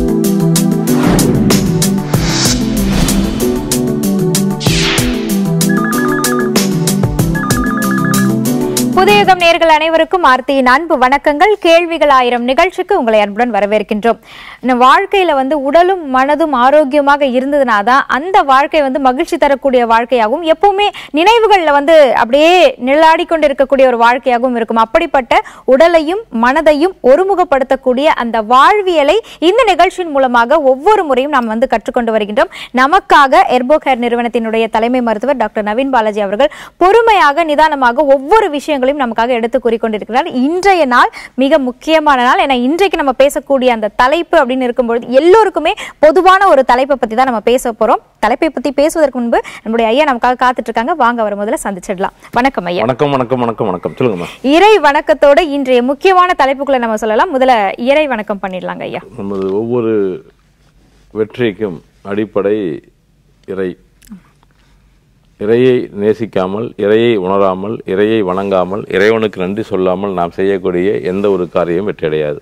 புதையகம் நேர்கள் அனைவருக்கும் ஆர்த்தியின் அன்பு வணக்கங்கள் கேள்விகள் ஆயிரம் நிகழ்ச்சிக்கு உங்களை அன்புடன் வரவேற்கின்றோம் இந்த வாழ்க்கையில வந்து உடலும் மனதும் ஆரோக்கியமாக இருந்ததுனா தான் அந்த வாழ்க்கை வந்து மகிழ்ச்சி தரக்கூடிய வாழ்க்கையாகவும் எப்பவுமே நினைவுகள்ல வந்து அப்படியே நிழலாடி கொண்டு இருக்கக்கூடிய ஒரு வாழ்க்கையாகவும் இருக்கும் அப்படிப்பட்ட உடலையும் மனதையும் ஒருமுகப்படுத்தக்கூடிய அந்த வாழ்வியலை இந்த நிகழ்ச்சியின் மூலமாக ஒவ்வொரு முறையும் நாம் வந்து கற்றுக்கொண்டு வருகின்றோம் நமக்காக எர்போகேர் நிறுவனத்தினுடைய தலைமை மருத்துவர் டாக்டர் நவீன் பாலாஜி அவர்கள் பொறுமையாக நிதானமாக ஒவ்வொரு விஷயங்களையும் நமக்காக எடுத்து கூறிக்கொண்டிருக்கிறார் இன்றைய நாள் மிக முக்கியமான நாள் ஏன்னா இன்றைக்கு நம்ம பேசக்கூடிய அந்த தலைப்பு அப்படின்னு இருக்கும்பொழுது எல்லோருக்குமே பொதுவான ஒரு தலைப்பை பத்தி தான் நம்ம பேச போறோம் தலைப்பை பத்தி பேசுவதற்கு முன்பு நம்முடைய ஐயா நமக்காக காத்துட்டு இருக்காங்க வாங்க அவர் முதல்ல சந்திச்சிடலாம் வணக்கம் ஐயா வணக்கம் வணக்கம் வணக்கம் வணக்கம் சொல்லுங்கம்மா இறை வணக்கத்தோட இன்றைய முக்கியமான தலைப்புக்குள்ள நம்ம சொல்லலாம் முதல்ல இறை வணக்கம் பண்ணிடலாங்க ஐயா நமது ஒவ்வொரு வெற்றிக்கும் அடிப்படை இறை இறையை நேசிக்காமல் இறையை உணராமல் இறையை வணங்காமல் இறைவனுக்கு நன்றி சொல்லாமல் நாம் செய்யக்கூடிய எந்த ஒரு காரியமும் வெற்றியடையாது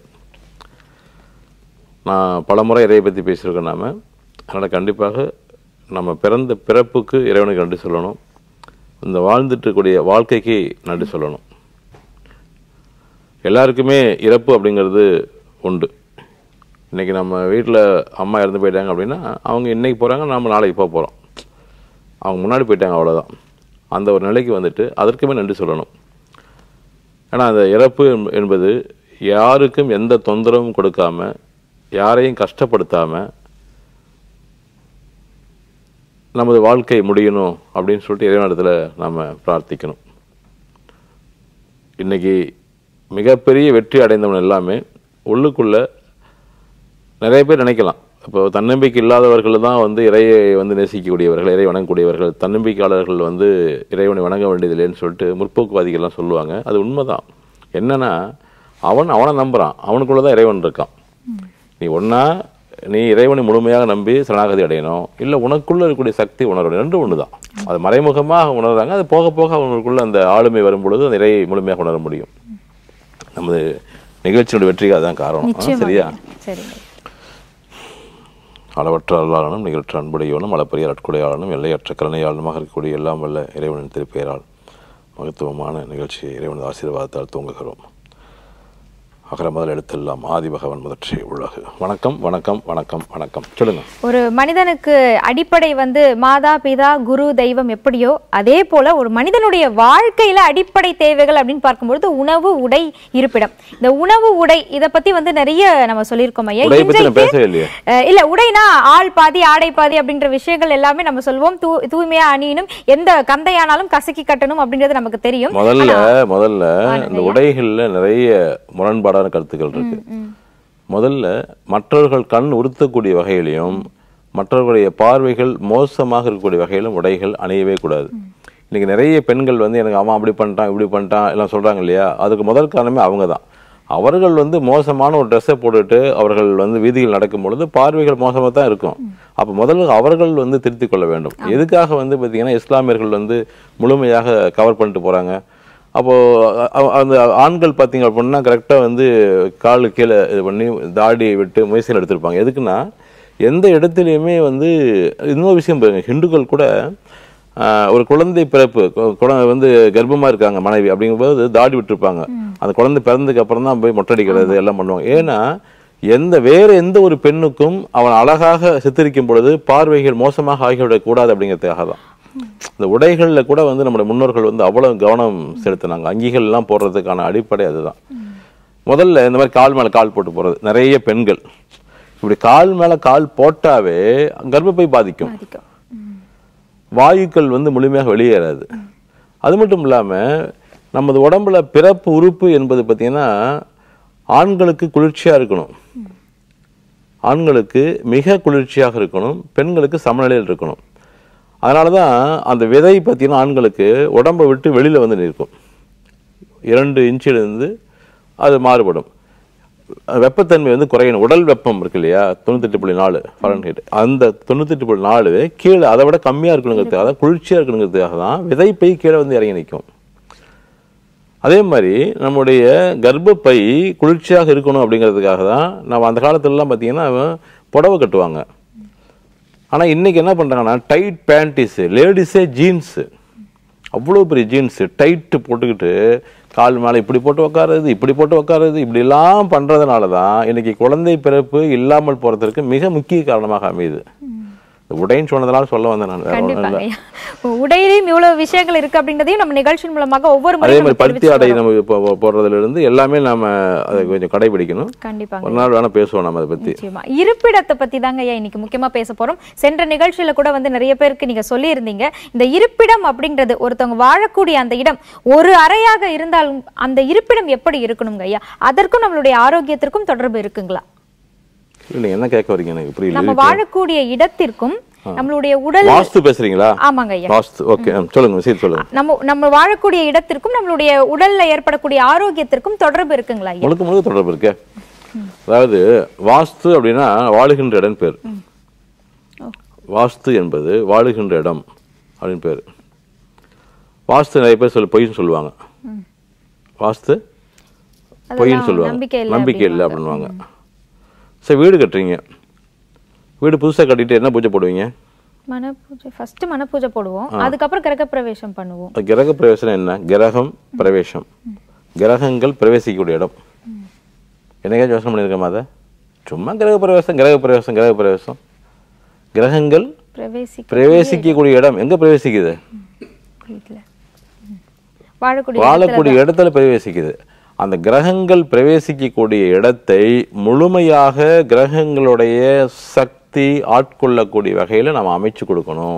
நான் பலமுறை இறையை பற்றி பேசியிருக்கேன் நாம அதனால் கண்டிப்பாக நம்ம பிறந்த பிறப்புக்கு இறைவனுக்கு நன்றி சொல்லணும் இந்த வாழ்ந்துட்டு இருக்கக்கூடிய வாழ்க்கைக்கு நன்றி சொல்லணும் எல்லாருக்குமே இறப்பு அப்படிங்கிறது உண்டு இன்னைக்கு நம்ம வீட்டில் அம்மா இறந்து போயிட்டாங்க அப்படின்னா அவங்க இன்னைக்கு போகிறாங்க நம்ம நாளைக்கு போக போகிறோம் அவங்க முன்னாடி போயிட்டாங்க அவ்வளோதான் அந்த ஒரு நிலைக்கு வந்துட்டு அதற்குமே நன்றி சொல்லணும் ஏன்னா அந்த இறப்பு என்ப- என்பது யாருக்கும் எந்த தொந்தரவும் கொடுக்காம யாரையும் கஷ்டப்படுத்தாம நமது வாழ்க்கை முடியணும் அப்படின்னு சொல்லிட்டு இறைவனிடத்தில் நம்ம பிரார்த்திக்கணும் இன்னைக்கு மிகப்பெரிய வெற்றி அடைந்தவன் எல்லாமே உள்ளுக்குள்ள நிறைய பேர் நினைக்கலாம் இப்போ தன்னம்பிக்கை இல்லாதவர்கள் தான் வந்து இறையை வந்து நேசிக்கக்கூடியவர்கள் இறை வணங்கக்கூடியவர்கள் தன்னம்பிக்கையாளர்கள் வந்து இறைவனை வணங்க வேண்டியதில்லைன்னு சொல்லிட்டு முற்போக்குவாதிகள்லாம் சொல்லுவாங்க அது உண்மைதான் என்னன்னா அவன் அவனை நம்புறான் அவனுக்குள்ள தான் இறைவன் இருக்கான் நீ ஒண்ணா நீ இறைவனை முழுமையாக நம்பி சரணாகதி அடையணும் இல்லை உனக்குள்ள இருக்கக்கூடிய சக்தி உணரணும் ரெண்டும் ஒன்று தான் அது மறைமுகமாக உணர்றாங்க அது போக போக அவங்களுக்குள்ள அந்த ஆளுமை வரும் பொழுது அந்த இறையை முழுமையாக உணர முடியும் நமது நிகழ்ச்சியோட வெற்றிக்கு அதுதான் காரணம் ஆ, நிச்சயமா சரியா சரிங்க அளவற்ற அருளாளனும் நிகழ்ற்ற அன்புடையவனும் அளப்பரிய அட்குடையாளனும் எல்லையற்ற கருணையாளனுமாக இருக்கக்கூடிய எல்லாம் வல்ல இறைவனின் திருப்பெயரால் மகத்துவமான நிகழ்ச்சியை இறைவனது ஆசீர்வாதத்தால் தூங்குகிறோம் அகர முதல் எழுத்தெல்லாம் ஆதி பகவன் முதற்றே உலகு வணக்கம் வணக்கம் வணக்கம் வணக்கம் சொல்லுங்க ஒரு மனிதனுக்கு அடிப்படை வந்து மாதா பிதா குரு தெய்வம் எப்படியோ அதே போல ஒரு மனிதனுடைய வாழ்க்கையில அடிப்படை தேவைகள் அப்படின்னு பார்க்கும்பொழுது உணவு உடை இருப்பிடம் இந்த உணவு உடை இத பத்தி வந்து நிறைய நம்ம சொல்லியிருக்கோம் ஐயா உடையை பத்தி நான் இன்றைக்கு பேசவே இல்லையே அஹ் இல்ல உடைனா ஆள் பாதி ஆடை பாதி அப்படின்ற விஷயங்கள் எல்லாமே நம்ம சொல்லுவோம் தூ தூய்மையா அணியணும் எந்த கந்தையானாலும் கசக்கி கட்டணும் அப்படின்றது நமக்கு தெரியும் முதல்ல முதல்ல இந்த உடைகள்ல நிறைய முரண்பாடான கருத்துக்கள் இருக்கு முதல்ல மற்றவர்கள் கண் உறுத்தக்கூடிய வகையிலையும் மற்றவர்களுடைய பார்வைகள் மோசமாக இருக்கக்கூடிய வகையிலும் உடைகள் அணியவே கூடாது இன்னைக்கு நிறைய பெண்கள் வந்து எனக்கு அவன் அப்படி பண்ணிட்டான் இப்படி பண்ணிட்டான் எல்லாம் சொல்றாங்க இல்லையா அதுக்கு முதல் காரணமே அவங்க தான் அவர்கள் வந்து மோசமான ஒரு ட்ரெஸ்ஸை போட்டுட்டு அவர்கள் வந்து வீதியில் நடக்கும் பொழுது பார்வைகள் மோசமாக தான் இருக்கும் அப்போ முதல்ல அவர்கள் வந்து திருத்திக் கொள்ள வேண்டும் எதுக்காக வந்து பார்த்தீங்கன்னா இஸ்லாமியர்கள் வந்து முழுமையாக கவர் பண்ணிட்டு போறாங்க அப்போ அ- அ- அந்த ஆண்கள் பார்த்தீங்க அப்படின்னா கரெக்டாக வந்து காலு கீழே இது பண்ணி தாடியை விட்டு முயற்சியில் எடுத்திருப்பாங்க எதுக்குன்னா எந்த இடத்துலையுமே வந்து இன்னொரு விஷயம் பாருங்க ஹிந்துக்கள் கூட ஆஹ், ஒரு குழந்தை பிறப்பு கு- குழந்தை வந்து கர்ப்பமா இருக்காங்க மனைவி அப்படிங்கும்போது தாடி விட்டுருப்பாங்க அந்த குழந்தை பிறந்ததுக்கு அப்புறம் தான் போய் மொட்டடிக்கிறது எல்லாம் பண்ணுவாங்க ஏன்னா எந்த வேற எந்த ஒரு பெண்ணுக்கும் அவன் அழகாக சித்தரிக்கும் பொழுது பார்வைகள் மோசமாக ஆகிவிடக் கூடாது அப்படிங்கிறதுக்காக தான் இந்த உடைகள்ல கூட வந்து நம்முடைய முன்னோர்கள் வந்து அவ்வளவு கவனம் செலுத்தினாங்க அங்கிகள் எல்லாம் போடுறதுக்கான அடிப்படை அதுதான் முதல்ல இந்த மாதிரி கால் மேல கால் போட்டு போறது நிறைய பெண்கள் இப்படி கால் மேல கால் போட்டாவே கர்ப்பப்பை பாதிக்கும் பாதிக்கும். வாயுக்கள் வந்து முழுமையாக வெளியேறாது அது மட்டும் இல்லாம நமது உடம்புல பிறப்பு உறுப்பு என்பது பார்த்தீங்கன்னா ஆண்களுக்கு குளிர்ச்சியா இருக்கணும் ஆண்களுக்கு மிக குளிர்ச்சியாக இருக்கணும் பெண்களுக்கு சமநிலையில் இருக்கணும் அதனால தான் அந்த விதை பார்த்தீங்கன்னா ஆண்களுக்கு உடம்பை விட்டு வெளியில வந்து நிற்கும் இரண்டு இன்ச்சிலிருந்து அது மாறுபடும் வெப்பத்தன்மை வந்து குறையணும் உடல் வெப்பம் இருக்கு இல்லையா தொண்ணூத்தெட்டு புள்ளி நாலு ஃபாரன்ஹீட் அந்த தொண்ணூத்தெட்டு புள்ளி நாலு கீழே அதை விட கம்மியா இருக்கணுங்கிறதுக்காக தான் குளிர்ச்சியா இருக்கணுங்கிறதுக்காக தான் விதைப்பை கீழே வந்து இறங்கி நிற்கும் அதே மாதிரி நம்முடைய கர்ப்பப்பை குளிர்ச்சியாக இருக்கணும் அப்படிங்கிறதுக்காக தான் நம்ம அந்த காலத்துலலாம் பார்த்தீங்கன்னா புடவை கட்டுவாங்க ஆனால் இன்னைக்கு என்ன பண்ணுறாங்கன்னா டைட் பேண்டிஸு லேடிஸே ஜீன்ஸு அவ்வளோ பெரிய ஜீன்ஸு டைட்டு போட்டுக்கிட்டு கால் மேலே இப்படி போட்டு உக்காருது இப்படி போட்டு உக்காருது இப்படிலாம் பண்ணுறதுனால தான் இன்னைக்கு குழந்தை பிறப்பு இல்லாமல் போகிறதுக்கு மிக முக்கிய காரணமாக அமையுது இந்த உடைன்னு சொன்னதுனால சொல்ல வந்தேன் நான் வேற ஒண்ணும் இல்ல. கண்டிப்பாங்க ஐயா உடையிலையும் இவ்வளவு விஷயங்கள் இருக்கு அப்படின்றதையும் நம்ம நிகழ்ச்சியின் மூலமாக ஒவ்வொரு அதே முறையும் மாதிரி நம்ம பருத்தி தெரிவிச்சுட்டு ஆடை வரோம். நம்ம இப்போ போடுறதுல இருந்து எல்லாமே நாம அதை கொஞ்சம் கடைபிடிக்கணும் கண்டிப்பாங்க ஒரு நாள் வேணா பேசுவோம் நம்ம அதை பத்தி நிச்சயமா இருப்பிடத்தை பத்தி தாங்க ஐயா இன்னைக்கு முக்கியமா பேச போறோம் சென்ற நிகழ்ச்சியில கூட வந்து நிறைய பேருக்கு நீங்க சொல்லியிருந்தீங்க இந்த இருப்பிடம் அப்படின்றது ஒருத்தவங்க வாழக்கூடிய அந்த இடம் ஒரு அறையாக இருந்தாலும் அந்த இருப்பிடம் எப்படி இருக்கணுங்க ஐயா அதற்கும் நம்மளுடைய ஆரோக்கியத்திற்கும் தொடர்பு இருக்குங்களா இல்ல, நீங்க என்ன கேட்க வரீங்க எனக்கு புரியல நம்ம வாழக்கூடிய இடத்திற்கும் நம்மளுடைய உடல் வாஸ்து பேசுறீங்களா ஆமாங்க ஐயா வாஸ்து ஓகே சொல்லுங்க விஷயம் சொல்லுங்க நம்ம நம்ம வாழக்கூடிய இடத்திற்கும் நம்மளுடைய உடல்ல ஏற்படக்கூடிய ஆரோக்கியத்திற்கும் தொடர்பு இருக்குங்களா ஐயா முழுக்க முழுக்க தொடர்பு இருக்கே அதாவது வாஸ்து அப்படின்னா வாழுகின்ற இடம் பேர் வாஸ்து என்பது வாழுகின்ற இடம் அப்படின்னு பேர் வாஸ்து நிறைய பேர் சொல்ல பொய்ன்னு சொல்லுவாங்க வாஸ்து பொய்ன்னு சொல்லுவாங்க நம்பிக்கை இல்லை நம்பிக்கை இல்லை அப்படின்வாங்க சரி வீடு கட்டுறீங்க வீடு புதுசா கட்டிட்டு என்ன பூஜை போடுவீங்க மனப்பூஜை ஃபர்ஸ்ட் மனப்பூஜை போடுவோம் அதுக்கப்புறம் கிரக பிரவேசம் பண்ணுவோம் அது கிரக பிரவேசம் என்ன கிரகம் பிரவேசம் கிரகங்கள் பிரவேசிக்கக்கூடிய இடம் என்னைக்காச்சும் யோசனை பண்ணியிருக்கோமா அதை சும்மா கிரக பிரவேசம் கிரக பிரவேசம் கிரக பிரவேசம் கிரகங்கள் பிரவேசிக்க பிரவேசிக்கக்கூடிய இடம் எங்க பிரவேசிக்குது வீட்டுல ம். வாழக்கூடிய வாழக்கூடிய இடத்துல பிரவேசிக்குது அந்த கிரகங்கள் பிரவேசிக்கக்கூடிய இடத்தை முழுமையாக கிரகங்களுடைய சக்தி ஆட்கொள்ளக்கூடிய வகையில நாம் அமைச்சு கொடுக்கணும்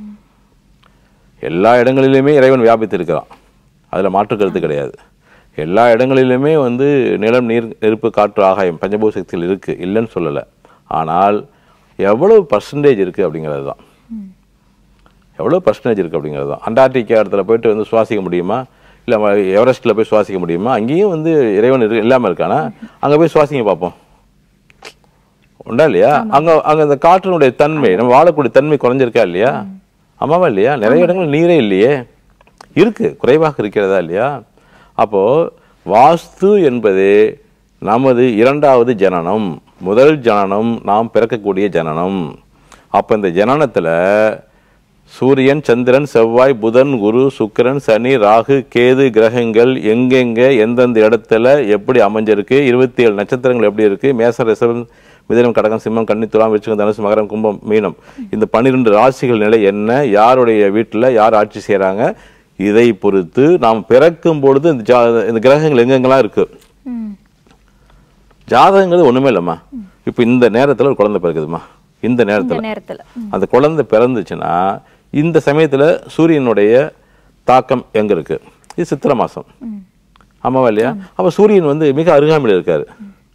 எல்லா இடங்களிலுமே இறைவன் வியாபித்து இருக்கிறான் அதுல மாற்று கருத்து கிடையாது எல்லா இடங்களிலுமே வந்து நிலம் நீர் நெருப்பு காற்று ஆகாயம் பஞ்சபூத சக்திகள் இருக்கு இல்லைன்னு சொல்லலை ஆனால் எவ்வளவு பர்சன்டேஜ் இருக்கு அப்படிங்கிறது தான் எவ்வளோ பர்சன்டேஜ் இருக்குது அப்படிங்கிறது தான் அண்டார்டிகா இடத்துல போயிட்டு வந்து சுவாசிக்க முடியுமா இல்லை எவரெஸ்ட்டில் போய் சுவாசிக்க முடியுமா அங்கேயும் வந்து இறைவன் இரு இல்லாமல் இருக்கானா அங்கே போய் சுவாசிங்க பார்ப்போம் உண்டா இல்லையா அங்க அங்க அந்த காற்றினுடைய தன்மை நம்ம வாழக்கூடிய தன்மை குறைஞ்சிருக்கா இல்லையா ஆமாவா இல்லையா நிறைய இடங்கள் நீரே இல்லையே இருக்கு குறைவாக இருக்கிறதா இல்லையா அப்போ வாஸ்து என்பது நமது இரண்டாவது ஜனனம் முதல் ஜனனம் நாம் பிறக்கக்கூடிய ஜனனம் அப்ப இந்த ஜனனத்துல சூரியன் சந்திரன் செவ்வாய் புதன் குரு சுக்கிரன் சனி ராகு கேது கிரகங்கள் எங்கெங்க எந்தெந்த இடத்துல எப்படி அமைஞ்சிருக்கு இருபத்தி ஏழு நட்சத்திரங்கள் எப்படி இருக்கு மேச ரிசர்வ் மிதனம் கடகம் சிம்மம் கன்னி துலாம் விருச்சிகம் தனுசு மகரம் கும்பம் மீனம் இந்த பன்னிரெண்டு ராசிகள் நிலை என்ன யாருடைய வீட்டுல யார் ஆட்சி செய்றாங்க இதை பொறுத்து நாம் பிறக்கும் பொழுது இந்த ஜா- இந்த கிரகங்கள் எங்கெங்கெல்லாம் இருக்கு ம். ஜாதகங்கிறது ஒண்ணுமே இல்லைம்மா இப்போ இந்த நேரத்துல ஒரு குழந்தை பிறக்குதுமா இந்த நேரத்துல இந்த நேரத்துல ம். அந்த குழந்தை பிறந்துச்சுன்னா இந்த சமயத்துல சூரியனுடைய தாக்கம் எங்க இருக்கு இது சித்திரை மாசம் ஆமாவா இல்லையா அப்ப சூரியன் வந்து மிக அருகாமையில் இருக்காரு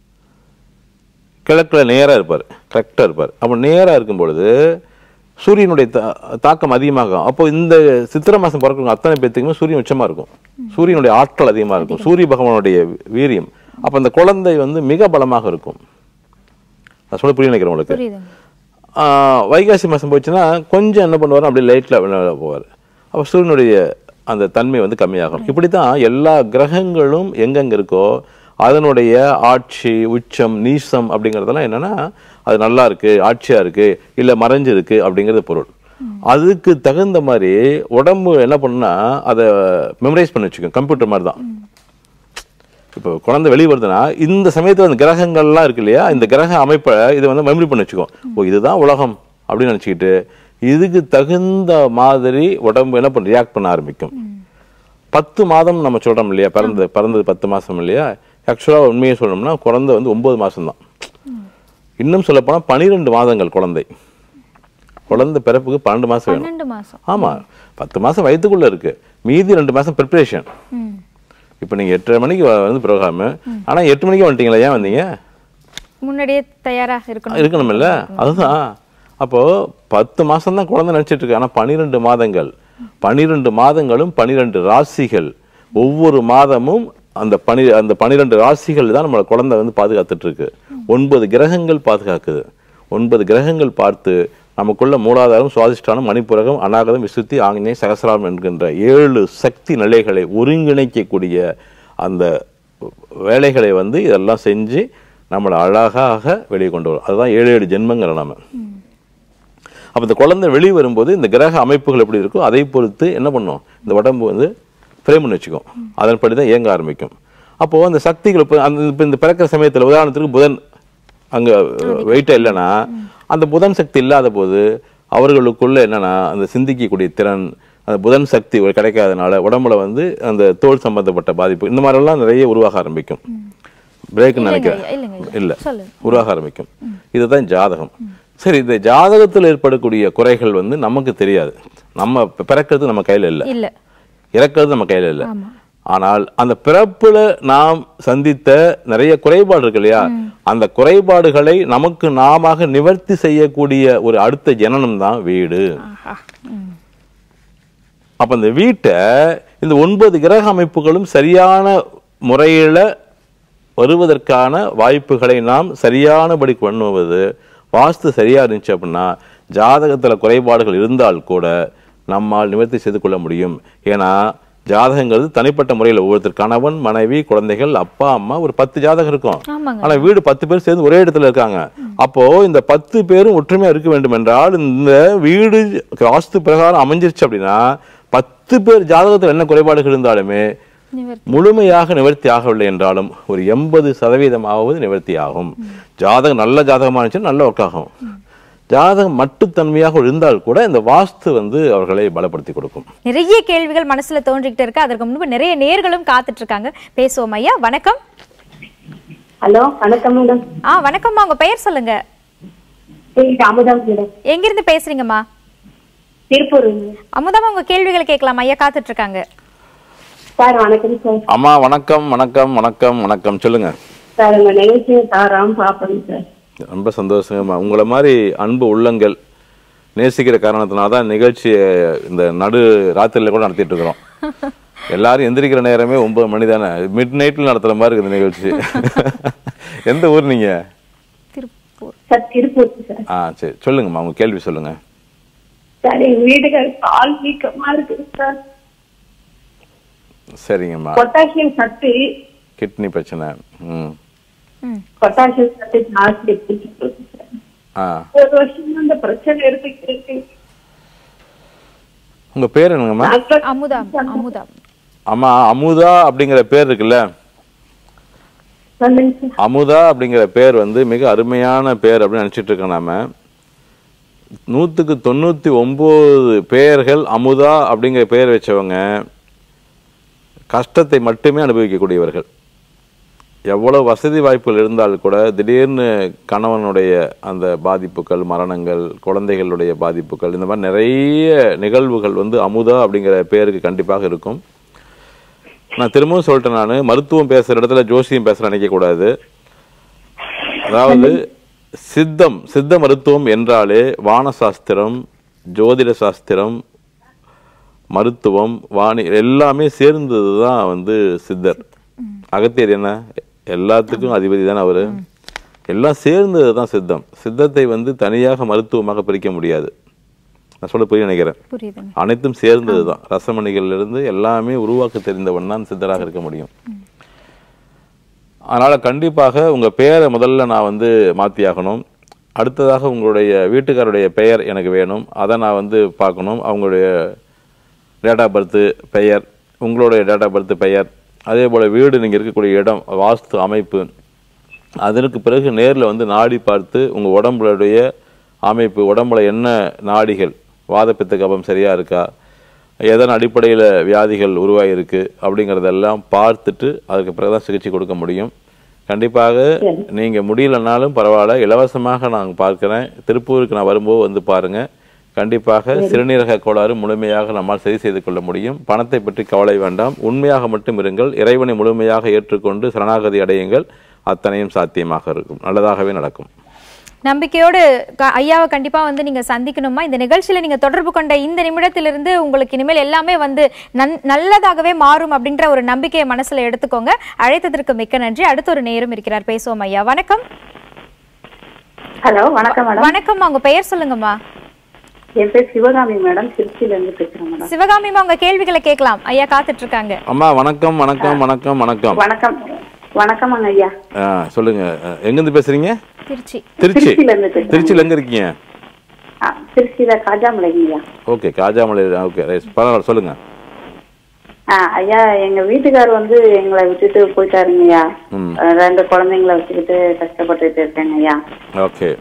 கிழக்குல நேரா இருப்பார் கரெக்டா இருப்பார் அப்ப நேரா இருக்கும் பொழுது சூரியனுடைய தா- தாக்கம் அதிகமாகும் அப்போ இந்த சித்திரை மாசம் பிறக்கிறவங்க அத்தனை பேத்துக்குமே சூரியன் உச்சமா இருக்கும் சூரியனுடைய ஆற்றல் அதிகமா இருக்கும் சூரிய பகவானுடைய வீரியம் அப்ப அந்த குழந்தை வந்து மிக பலமாக இருக்கும் நான் சொல்ல புரிய நினைக்கிறேன் உங்களுக்கு புரியுதுங்க ஆஹ் வைகாசி மாதம் போச்சுன்னா கொஞ்சம் என்ன பண்ணுவார் அப்படியே லைட்டில் போவார் அப்போ சூரியனுடைய அந்த தன்மை வந்து கம்மியாகும் இப்படி தான் எல்லா கிரகங்களும் எங்கெங்க இருக்கோ அதனுடைய ஆட்சி உச்சம் நீசம் அப்படிங்கிறதெல்லாம் என்னன்னா அது நல்லா இருக்கு ஆட்சியா இருக்கு இல்ல மறைஞ்சு இருக்கு அப்படிங்கிறது பொருள் அதுக்கு தகுந்த மாதிரி உடம்பு என்ன பண்ணுன்னா அதை மெமரைஸ் பண்ணி வச்சுக்கும் கம்ப்யூட்டர் மாதிரி தான் இப்போ குழந்தை வெளியே வருதுன்னா இந்த சமயத்துல அந்த கிரகங்கள்லாம் இருக்கு இல்லையா இந்த கிரக அமைப்பை இதை வந்து மெமரி பண்ணி வச்சுக்கோ ஓ இதுதான் உலகம் அப்படின்னு நினச்சிக்கிட்டு இதுக்கு தகுந்த மாதிரி உடம்பு என்ன பண்ண ரியாக்ட் பண்ண ஆரம்பிக்கும் பத்து மாதம் நம்ம சொல்றோம் இல்லையா பிறந்தது பிறந்தது பத்து மாசம் இல்லையா ஆக்சுவலாக உண்மையை சொல்லணும்னா குழந்தை வந்து ஒன்பது மாசம் தான் இன்னும் சொல்ல போனா பனிரெண்டு மாதங்கள் குழந்தை குழந்தை பிறப்புக்கு பன்னெண்டு மாசம் வேணும் பன்னெண்டு மாசம் ஆமா பத்து மாசம் வயித்துக்குள்ள இருக்கு மீதி ரெண்டு மாசம் ப்ரிப்பரேஷன் ம். இப்போ நீங்க எட்டரை மணிக்கு வ- வந்து ப்ரோக்ராமு ஆனா எட்டு மணிக்கு வந்துட்டீங்களா ஏன் வந்தீங்க முன்னாடியே தயாராக இருக்கணும் இருக்கணும்ல அதுதான் அப்போ பத்து மாசம் தான் குழந்தை நினைச்சிட்டு இருக்கு ஆனா பனிரெண்டு மாதங்கள் பனிரெண்டு மாதங்களும் பனிரெண்டு ராசிகள் ஒவ்வொரு மாதமும் அந்த பனி அந்த பனிரெண்டு ராசிகள் தான் நம்மள குழந்தை வந்து பாதுகாத்துட்டு இருக்கு ஒன்பது கிரகங்கள் பாதுகாக்குது ஒன்பது கிரகங்கள் பார்த்து நமக்குள்ள மூலாதாரம் சுவாதிஷ்டானம் மணிப்புரகம் அநாகதம் விசுத்தி ஆங்கினே சகசராம் என்கின்ற ஏழு சக்தி நிலைகளை ஒருங்கிணைக்கக்கூடிய அந்த வேலைகளை வந்து இதெல்லாம் செஞ்சு நம்மளை அழகாக வெளியே கொண்டு வரும் அதுதான் ஏழு ஏழு ஜென்மங்கிற நாம அப்போ இந்த குழந்தை வெளியே வரும்போது இந்த கிரக அமைப்புகள் எப்படி இருக்கோ அதை பொறுத்து என்ன பண்ணும் இந்த உடம்பு வந்து ஃப்ரேம் பண்ணி வச்சுக்கும் அதன்படி தான் இயங்க ஆரம்பிக்கும் அப்போ அந்த சக்திகள் இப்போ அந்த இப்போ இந்த பிறக்கிற சமயத்தில் உதாரணத்துக்கு புதன் அங்கே வெயிட்டா இல்லைன்னா அந்த புதன் சக்தி இல்லாத போது அவர்களுக்குள்ள என்னன்னா அந்த சிந்திக்கக்கூடிய திறன் அந்த புதன் சக்தி ஒரு கிடைக்காதனால உடம்புல வந்து அந்த தோல் சம்பந்தப்பட்ட பாதிப்பு இந்த மாதிரிலாம் நிறைய உருவாக ஆரம்பிக்கும் பிரேக்னு நினைக்கிறேன் ஐயா, இல்லைங்க ஐயா. இல்ல சொல்லுங்க. உருவாக ஆரம்பிக்கும் இதுதான் ஜாதகம் சரி இந்த ஜாதகத்தில் ஏற்படக்கூடிய குறைகள் வந்து நமக்கு தெரியாது நம்ம பி- பிறக்கிறது நம்ம கையில இல்ல இல்ல இறக்கிறது நம்ம கையில இல்ல ஆமா. ஆனால் அந்த பிறப்புல நாம் சந்தித்த நிறைய குறைபாடு இருக்கு இல்லையா அந்த குறைபாடுகளை நமக்கு நாம நிவர்த்தி செய்யக்கூடிய ஒரு அடுத்த ஜனனம் தான் வீடு ஆஹா. ம். அப்ப இந்த வீட்டை இந்த ஒன்பது கிரக அமைப்புகளும் சரியான முறையில வருவதற்கான வாய்ப்புகளை நாம் சரியானபடி பண்ணுவது வாஸ்து சரியா இருந்துச்சு அப்படின்னா ஜாதகத்துல குறைபாடுகள் இருந்தால் கூட நம்மால் நிவர்த்தி செய்து கொள்ள முடியும் ஏன்னா ஜாதகங்கிறது தனிப்பட்ட முறையில் ஒவ்வொருத்தர் கணவன் மனைவி குழந்தைகள் அப்பா அம்மா ஒரு பத்து ஜாதகம் இருக்கும் ஆமாங்க ஆனா வீடு பத்து பேர் சேர்ந்து ஒரே இடத்துல இருக்காங்க அப்போ இந்த பத்து பேரும் ஒற்றுமையா இருக்க வேண்டும் என்றால் இந்த வீடு வாஸ்து பிரகாரம் அமைஞ்சிருச்சு அப்படின்னா பத்து பேர் ஜாதகத்தில் என்ன குறைபாடுகள் இருந்தாலுமே நிவர்த்தி முழுமையாக நிவர்த்தி ஆகவில்லை என்றாலும் ஒரு எண்பது சதவீதமாவது நிவர்த்தி ஆகும் ஜாதகம் நல்ல ஜாதகமா இருந்துச்சுன்னா நல்ல ஒர்க் ஆகும் ஜாதகம் மட்டுத்தன்மையாக இருந்தால் கூட இந்த வாஸ்து வந்து அவர்களை பலப்படுத்தி கொடுக்கும் நிறைய கேள்விகள் மனசுல தோன்றிக்கிட்டு இருக்கு அதற்கு முன்பு நிறைய நேர்களும் காத்துட்டு இருக்காங்க பேசுவோம் ஐயா வணக்கம் ஹலோ வணக்கம் மேடம் ஆ வணக்கம்மா உங்க பெயர் சொல்லுங்க பேர் அமுதம் மேடம் எங்கிருந்து பேசுறீங்கம்மா திருப்பூர் அமுதமா உங்க கேள்விகளை கேட்கலாம் ஐயா காத்துட்டு இருக்காங்க சார் வணக்கம் சார் அம்மா வணக்கம் வணக்கம் வணக்கம் வணக்கம் சொல்லுங்க சார் உங்க நிகழ்ச்சியை தாராம பாப்பேங்க சார் ரொம்ப சந்தோஷங்கம்மா உங்களை மாதிரி அன்பு உள்ளங்கள் நேசிக்கிற காரணத்தினால தான் நிகழ்ச்சியை இந்த நடு ராத்திரில கூட நடத்திட்டு இருக்கிறோம் எல்லாரும் எந்திரிக்கிற நேரமே ஒன்பது மணி தானே மிட் நைட்ல நடத்துற மாதிரி இருக்குது இந்த நிகழ்ச்சி எந்த ஊர் நீங்க திருப்பூர் சார் திருப்பூர் சார் ஆ சரி சொல்லுங்கம்மா உங்க கேள்வி சொல்லுங்க சார் எங்க வீட்டுக்கார கால் வீக்கமா இருக்குது சார் சரிங்கம்மா பொட்டாசியம் சத்து கிட்னி பிரச்சனை ம் ம் பொட்டாசியம் சத்து ஜாஸ்தி இருக்குது சார் ஆ ஒரு வருஷமா அந்த பிரச்சனை இருந்துட்டு இருக்கு உங்க பேர் என்னங்கம்மா டாக்டர் அமுதா அமுதா அம்மா அமுதா அப்படிங்கிற பேர் இருக்குல்ல சொல்லுங்க சார் அமுதா அப்படிங்கிற பேர் வந்து மிக அருமையான பேர் அப்படின்னு நினைச்சிட்டு இருக்கோம் நாம நூத்துக்கு தொண்ணூத்தி ஒன்பது பெயர்கள் அமுதா அப்படிங்கிற பெயர் வச்சவங்க கஷ்டத்தை மட்டுமே அனுபவிக்கக்கூடியவர்கள் எவ்வளவு வசதி வாய்ப்புகள் இருந்தாலும் கூட திடீர்னு கணவனுடைய அந்த பாதிப்புகள் மரணங்கள் குழந்தைகளுடைய பாதிப்புகள் இந்த மாதிரி நிறைய நிகழ்வுகள் வந்து அமுதா அப்படிங்கிற பேருக்கு கண்டிப்பாக இருக்கும் நான் திரும்பவும் சொல்லிட்டேன் நான் மருத்துவம் பேசுற இடத்துல ஜோசியம் பேசுற நினைக்க கூடாது அதாவது சித்தம் சித்த மருத்துவம் என்றாலே வானசாஸ்திரம் ஜோதிட சாஸ்திரம் மருத்துவம் வாணி எல்லாமே சேர்ந்தது தான் வந்து சித்தர் அகத்தியர் என்ன எல்லாத்துக்கும் அதிபதி தானே அவரு எல்லாம் சேர்ந்தது தான் சித்தம் சித்தத்தை வந்து தனியாக மருத்துவமாக பிரிக்க முடியாது நான் சொல்ல புரிய நினைக்கிறேன் புரியுதுங்க அனைத்தும் சேர்ந்தது தான் ரசமணிகள்ல இருந்து எல்லாமே உருவாக்க தெரிந்தவன் தான் சித்தராக இருக்க முடியும் அதனால கண்டிப்பாக உங்க பெயரை முதல்ல நான் வந்து மாத்தியாகணும் அடுத்ததாக உங்களுடைய வீட்டுக்காருடைய பெயர் எனக்கு வேணும் அதை நான் வந்து பார்க்கணும் அவங்களுடைய டேட் ஆஃப் பர்த் பெயர் உங்களுடைய டேட் ஆஃப் பர்த் பெயர் அதே போல வீடு நீங்க இருக்கக்கூடிய இடம் வாஸ்து அமைப்பு அதற்கு பிறகு நேர்ல வந்து நாடி பார்த்து உங்க உடம்புடைய அமைப்பு உடம்புல என்ன நாடிகள் வாதப்பித்த கபம் சரியா இருக்கா எதன் அடிப்படையில் வியாதிகள் உருவாகியிருக்கு அப்படிங்கிறதெல்லாம் பார்த்துட்டு அதுக்கு பிறகுதான் சிகிச்சை கொடுக்க முடியும் கண்டிப்பாக நீங்க முடியலனாலும் பரவாயில்ல இலவசமாக நான் பார்க்கிறேன் திருப்பூருக்கு நான் வரும்போது வந்து பாருங்க கண்டிப்பாக சிறுநீரக கோளாறு முழுமையாக நம்மால் சரி செய்து கொள்ள முடியும் பணத்தை பற்றி கவலை வேண்டாம் உண்மையாக மட்டும் இருங்கள் இறைவனை முழுமையாக ஏற்றுக்கொண்டு சரணாகதி அடையுங்கள் அத்தனையும் சாத்தியமாக இருக்கும் நல்லதாகவே நடக்கும் நம்பிக்கையோடு க- ஐயாவை கண்டிப்பா வந்து நீங்க சந்திக்கணுமா இந்த நிகழ்ச்சியில நீங்க தொடர்பு கொண்ட இந்த நிமிடத்திலிருந்து உங்களுக்கு இனிமேல் எல்லாமே வந்து நன்- நல்லதாகவே மாறும் அப்படின்ற ஒரு நம்பிக்கையை மனசுல எடுத்துக்கோங்க அழைத்ததற்கு மிக்க நன்றி அடுத்த ஒரு நேரம் இருக்கிறார் பேசுவோம் ஐயா வணக்கம் ஹலோ வணக்கம் மேடம் வணக்கம் உங்க பெயர் சொல்லுங்கம்மா என் பேர் சிவகாமி மேடம் திருச்சியில இருந்து பேசுறேன் மேடம் சிவகாமிமா உங்க கேள்விகளை கேட்கலாம் ஐயா காத்துட்டு இருக்காங்க அம்மா வணக்கம் வணக்கம் வணக்கம் வணக்கம் வணக்கம் வணக்கம்ங்க ஐயா ஆ, சொல்லுங்க அஹ், எங்கிருந்து பேசுறீங்க திருச்சி திருச்சி திருச்சியில இருந்து பேசுறேன் திருச்சியில் எங்க இருக்கீங்க ஆ, திருச்சியில காஜாமலைங்க ஐயா ஓகே காஜாமலை ஓகே ரைட் பரவாயில்ல சொல்லுங்க ஆ, ஐயா எங்க வீட்டுக்கார் வந்து எங்களை விட்டுட்டு போயிட்டாருங்க ஐயா ம். அஹ், ரெண்டு குழந்தைங்களை வச்சுக்கிட்டு கஷ்டப்பட்டுட்டு இருக்கேங்க ஐயா ஓகே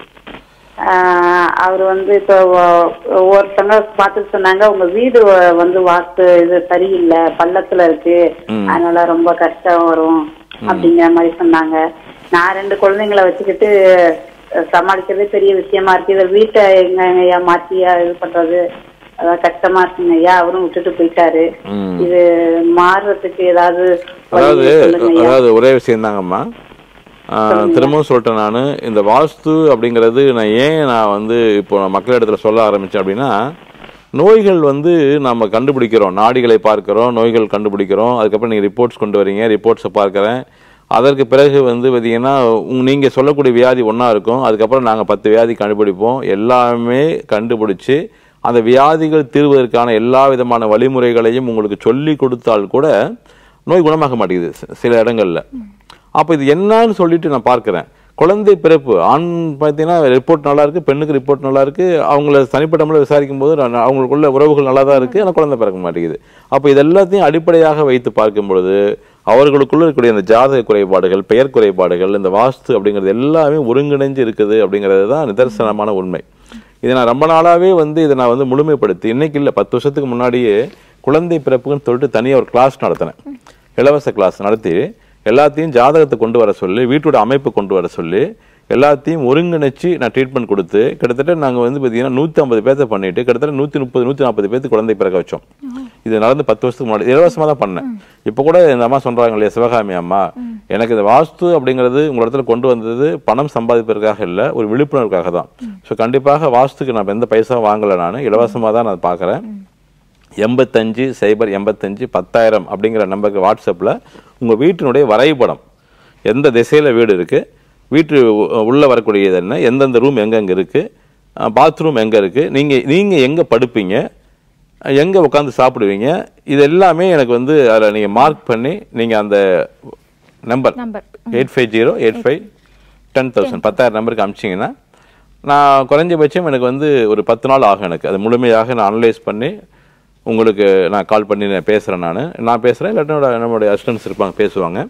ஆஹ் அவர் வந்து இப்போ ஒ- ஒருத்தங்க பார்த்துட்டு சொன்னாங்க உங்க வீடு வ- வந்து வாஸ்து இது சரியில்லை பள்ளத்துல இருக்கு ம். அதனால ரொம்ப கஷ்டம் வரும் அப்படிங்கிற மாதிரி சொன்னாங்க நான் ரெண்டு குழந்தைங்களை வச்சுக்கிட்டு அஹ், சமாளிக்கிறதே பெரிய விஷயமா இருக்கு இதை வீட்டை எங்க ஐயா மாத்தி இது பண்றது அதான் கஷ்டமா இருக்குங்க ஐயா அவரும் விட்டுட்டு போயிட்டாரு ம். இது மாறுறதுக்கு ஏதாவது வழி அதாவது சொல்லுங்க ஐயா அதாவது ஒரே விஷயம் தாங்கம்மா திரும்பவும் சொல்லிட்டேன் நான் இந்த வாஸ்து அப்படிங்கிறது நான் ஏன் நான் வந்து இப்போ நான் மக்களிடத்துல சொல்ல ஆரம்பிச்சேன் அப்படின்னா நோய்கள் வந்து நம்ம கண்டுபிடிக்கிறோம் நாடிகளை பார்க்கிறோம் நோய்கள் கண்டுபிடிக்கிறோம் அதுக்கப்புறம் நீங்கள் ரிப்போர்ட்ஸ் கொண்டு வரீங்க ரிப்போர்ட்ஸை பார்க்குறேன் அதற்கு பிறகு வந்து பார்த்தீங்கன்னா உங்க- நீங்க சொல்லக்கூடிய வியாதி ஒன்றா இருக்கும் அதுக்கப்புறம் நாங்கள் பத்து வியாதி கண்டுபிடிப்போம் எல்லாமே கண்டுபிடிச்சு அந்த வியாதிகள் தீர்வதற்கான எல்லா விதமான வழிமுறைகளையும் உங்களுக்கு சொல்லி கொடுத்தால் கூட நோய் குணமாக மாட்டேங்குது சி- சில இடங்கள்ல அப்போ இது என்னன்னு சொல்லிட்டு நான் பார்க்கிறேன் குழந்தை பிறப்பு ஆண் பார்த்தீங்கன்னா ரிப்போர்ட் நல்லா இருக்கு பெண்ணுக்கு ரிப்போர்ட் நல்லா இருக்கு அவங்கள தனிப்பட்ட முறையில் விசாரிக்கும் போது நான் அவங்களுக்குள்ள உறவுகள் நல்லா தான் இருக்கு ஆனால் குழந்தை பிறக்க மாட்டேங்குது அப்போ இது எல்லாத்தையும் அடிப்படையாக வைத்து பார்க்கும் பொழுது அவர்களுக்குள்ள இருக்கக்கூடிய அந்த ஜாதக குறைபாடுகள் பெயர் குறைபாடுகள் இந்த வாஸ்து அப்படிங்கிறது எல்லாமே ஒருங்கிணைஞ்சு இருக்குது அப்படிங்கிறது தான் நிதர்சனமான உண்மை இதை நான் ரொம்ப நாளாவே வந்து இதை நான் வந்து முழுமைப்படுத்தி இன்னைக்கு இல்லை பத்து வருஷத்துக்கு முன்னாடியே குழந்தை பிறப்புக்குன்னு சொல்லிட்டு தனியாக ஒரு கிளாஸ் நடத்தினேன் இலவச கிளாஸ் நடத்தி எல்லாத்தையும் ஜாதகத்தை கொண்டு வர சொல்லி வீட்டோட அமைப்பு கொண்டு வர சொல்லி எல்லாத்தையும் ஒருங்கிணைச்சு நான் ட்ரீட்மெண்ட் கொடுத்து கிட்டத்தட்ட நாங்கள் வந்து பார்த்தீங்கன்னா நூற்றி ஐம்பது பேர்த்த பண்ணிட்டு கிட்டத்தட்ட நூற்றி முப்பது நூற்றி நாற்பது பேர்த்து குழந்தை பிறக்க வச்சோம் இது நடந்து பத்து வருஷத்துக்கு முன்னாடி இலவசமாக தான் பண்ணேன் இப்போ கூட இந்த அம்மா சொல்றாங்க இல்லையா சிவகாமி அம்மா எனக்கு இந்த வாஸ்து அப்படிங்கிறது உங்க இடத்துல கொண்டு வந்தது பணம் சம்பாதிப்பதற்காக இல்லை ஒரு விழிப்புணர்வுக்காக தான் ஸோ கண்டிப்பாக வாஸ்துக்கு நான் எந்த பைசாவும் வாங்கலை நான் இலவசமாக தான் நான் பார்க்குறேன் எண்பத்தஞ்சு சைபர் எண்பத்தஞ்சு பத்தாயிரம் அப்படிங்கிற நம்பருக்கு வாட்ஸ்அப்பில் உங்கள் வீட்டினுடைய வரைபடம் எந்த திசையில் வீடு இருக்குது வீட்டு உ- உள்ள வரக்கூடியது என்ன எந்தெந்த ரூம் எங்கெங்கே இருக்குது பாத்ரூம் எங்கே இருக்குது நீங்கள் நீங்கள் எங்கே படுப்பீங்க எங்கே உட்காந்து சாப்பிடுவீங்க இது எல்லாமே எனக்கு வந்து அதில் நீங்கள் மார்க் பண்ணி நீங்கள் அந்த number number eight five zero eight five ten thousand பத்தாயிரம் நம்பருக்கு அமிச்சிங்கன்னா நான் குறைஞ்சபட்சம் எனக்கு வந்து ஒரு பத்து நாள் ஆகும் எனக்கு அது முழுமையாக நான் அனலைஸ் பண்ணி உங்களுக்கு நான் கால் பண்ணி நான் பேசுகிறேன் நான் நான் பேசுகிறேன் இல்லாட்டி என்னோட நம்மளுடைய அசிஸ்டன்ஸ் இருப்பாங்க பேசுவாங்க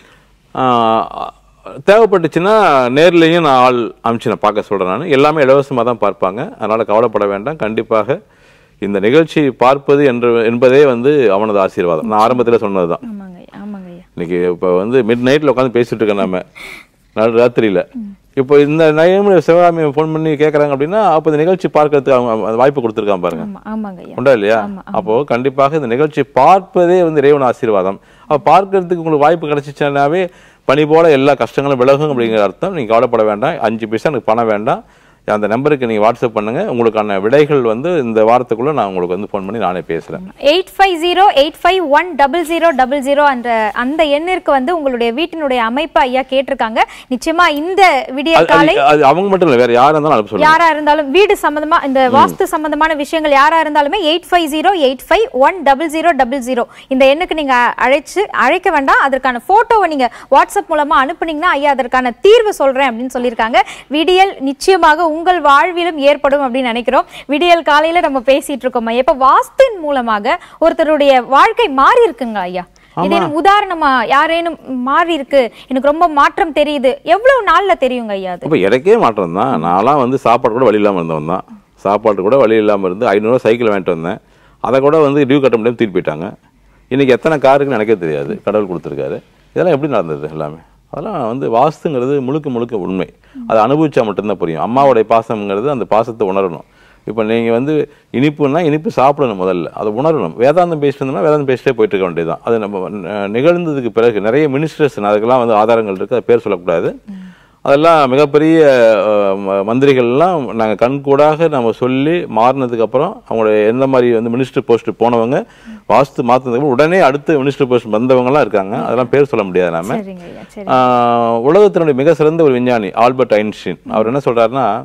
ஆஹ் தேவைப்பட்டுச்சுன்னா நேர்லேயும் நான் ஆள் அனுப்பிச்சு நான் பார்க்க சொல்கிறேன் நான் எல்லாமே இலவசமாக தான் பார்ப்பாங்க அதனால் கவலைப்பட வேண்டாம் கண்டிப்பாக இந்த நிகழ்ச்சி பார்ப்பது என்று என்பதே வந்து அவனது ஆசீர்வாதம் நான் ஆரம்பத்தில் சொன்னது தான் ஆமாங்க ஐயா ஆமாங்க ஐயா இன்னைக்கு இப்போ வந்து மிட் நைட்டில் உட்காந்து பேசிட்டு இருக்கோம் நம்ம நடு ராத்திரியில் இப்போ இந்த நயம சிவகாமி ஃபோன் பண்ணி கேட்குறாங்க அப்படின்னா அப்போ இந்த நிகழ்ச்சி பார்க்கறதுக்கு அவங்க அந்த வாய்ப்பு கொடுத்துருக்காங்க பாருங்க ஆமா ஆமாங்க ஐயா உண்டா இல்லையா அப்போ கண்டிப்பாக இந்த நிகழ்ச்சி பார்ப்பதே வந்து இறைவன் ஆசீர்வாதம் அப்போ பார்க்கறதுக்கு உங்களுக்கு வாய்ப்பு கிடைச்சிச்சுனாவே பனி போல எல்லா கஷ்டங்களும் விலகும் அப்படிங்கிற அர்த்தம் நீங்க கவலைப்பட வேண்டாம் அஞ்சு பைசா எனக்கு பணம் வேண்டாம் அந்த நம்பருக்கு நீங்க வாட்ஸ்அப் பண்ணுங்க உங்களுக்கான விடைகள் வந்து இந்த வாரத்துக்குள்ள நான் உங்களுக்கு வந்து ஃபோன் பண்ணி நானே பேசுறேன் eight five zero eight five one double zero double zero அந்த அந்த எண்ணிற்கு வந்து உங்களுடைய வீட்டினுடைய அமைப்பு ஐயா கேட்டிருக்காங்க நிச்சயமா இந்த விடிய அது- காலை அது- அது அவங்க மட்டும் இல்லை வேற யாரா இருந்தாலும் அனுப்ப சொல்லுங்க யாரா இருந்தாலும் வீடு சம்பந்தமா இந்த வாஸ்து சம்பந்தமான விஷயங்கள் யாரா இருந்தாலுமே eight five zero eight five one double zero double zero இந்த எண்ணுக்கு நீங்க அழைச்சு அழைக்க வேண்டாம் அதற்கான போட்டோவை நீங்க வாட்ஸ்அப் மூலமா அனுப்புனீங்கன்னா ஐயா அதற்கான தீர்வு சொல்றேன் அப்படின்னு சொல்லியிருக்காங்க விடியல் நிச்சயமாக உங்கள் வாழ்விலும் ஏற்படும் அப்படின்னு நினைக்கிறோம் விடியல் காலையில நம்ம பேசிட்டு இருக்கோம் ஐயா இப்ப வாஸ்துவின் மூலமாக ஒருத்தருடைய வாழ்க்கை மாறி இருக்குங்க ஐயா இது எனக்கு உதாரணமா யாரேனும் மாறி இருக்கு எனக்கு ரொம்ப மாற்றம் தெரியுது எவ்வளவு நாள்ல தெரியுங்க ஐயா அது அப்போ எனக்கே மாற்றம் தான் நான்லாம் வந்து சாப்பாடு கூட வழி இல்லாமல் இருந்தவன் தான் சாப்பாடு கூட வழி இல்லாமல் இருந்து ஐநூறுரூவா சைக்கிள் வாங்கிட்டு வந்தேன் அதை கூட வந்து டியூ கட்ட முடியாம தூக்கிட்டு போயிட்டாங்க இன்னைக்கு எத்தனை காருக்குன்னு எனக்கே தெரியாது கடவுள் கொடுத்துருக்காரு இதெல்லாம் எப்படி நடந்தது எல்லாமே அதெல்லாம் வந்து வாஸ்துங்கிறது முழுக்க முழுக்க உண்மை அதை அனுபவிச்சா மட்டும்தான் புரியும் அம்மாவுடைய பாசம்ங்கிறது அந்த பாசத்தை உணரணும் இப்போ நீங்கள் வந்து இனிப்புன்னா இனிப்பு சாப்பிடணும் முதல்ல அதை உணரணும் வேதாந்தம் பேசிட்டு இருந்தோம்னா வேதாந்தம் பேசிட்டே போயிட்டு இருக்க வேண்டியதுதான் அது நம்ம அஹ், நிகழ்ந்ததுக்கு பிறகு நிறைய மினிஸ்டர்ஸ் அதுக்கெல்லாம் வந்து ஆதாரங்கள் இருக்குது அது பேர் சொல்லக்கூடாது அதெல்லாம் மிகப்பெரிய அஹ், ம- மந்திரிகள்லாம் நாங்கள் கண்கூடாக நம்ம சொல்லி மாறினதுக்கு அப்புறம் அவங்களுடைய எந்த மாதிரி வந்து மினிஸ்டர் போஸ்ட் போனவங்க வாஸ்து மாற்றினதுக்கு அப்புறம் உடனே அடுத்த மினிஸ்டர் போஸ்ட் வந்தவங்கலாம் இருக்காங்க அதெல்லாம் பேர் சொல்ல முடியாது நாம சரிங்க ஐயா சரி ஆஹ் உலகத்தினுடைய மிக சிறந்த ஒரு விஞ்ஞானி ஆல்பர்ட் ஐன்ஸ்டீன் அவர் என்ன சொல்றாருன்னா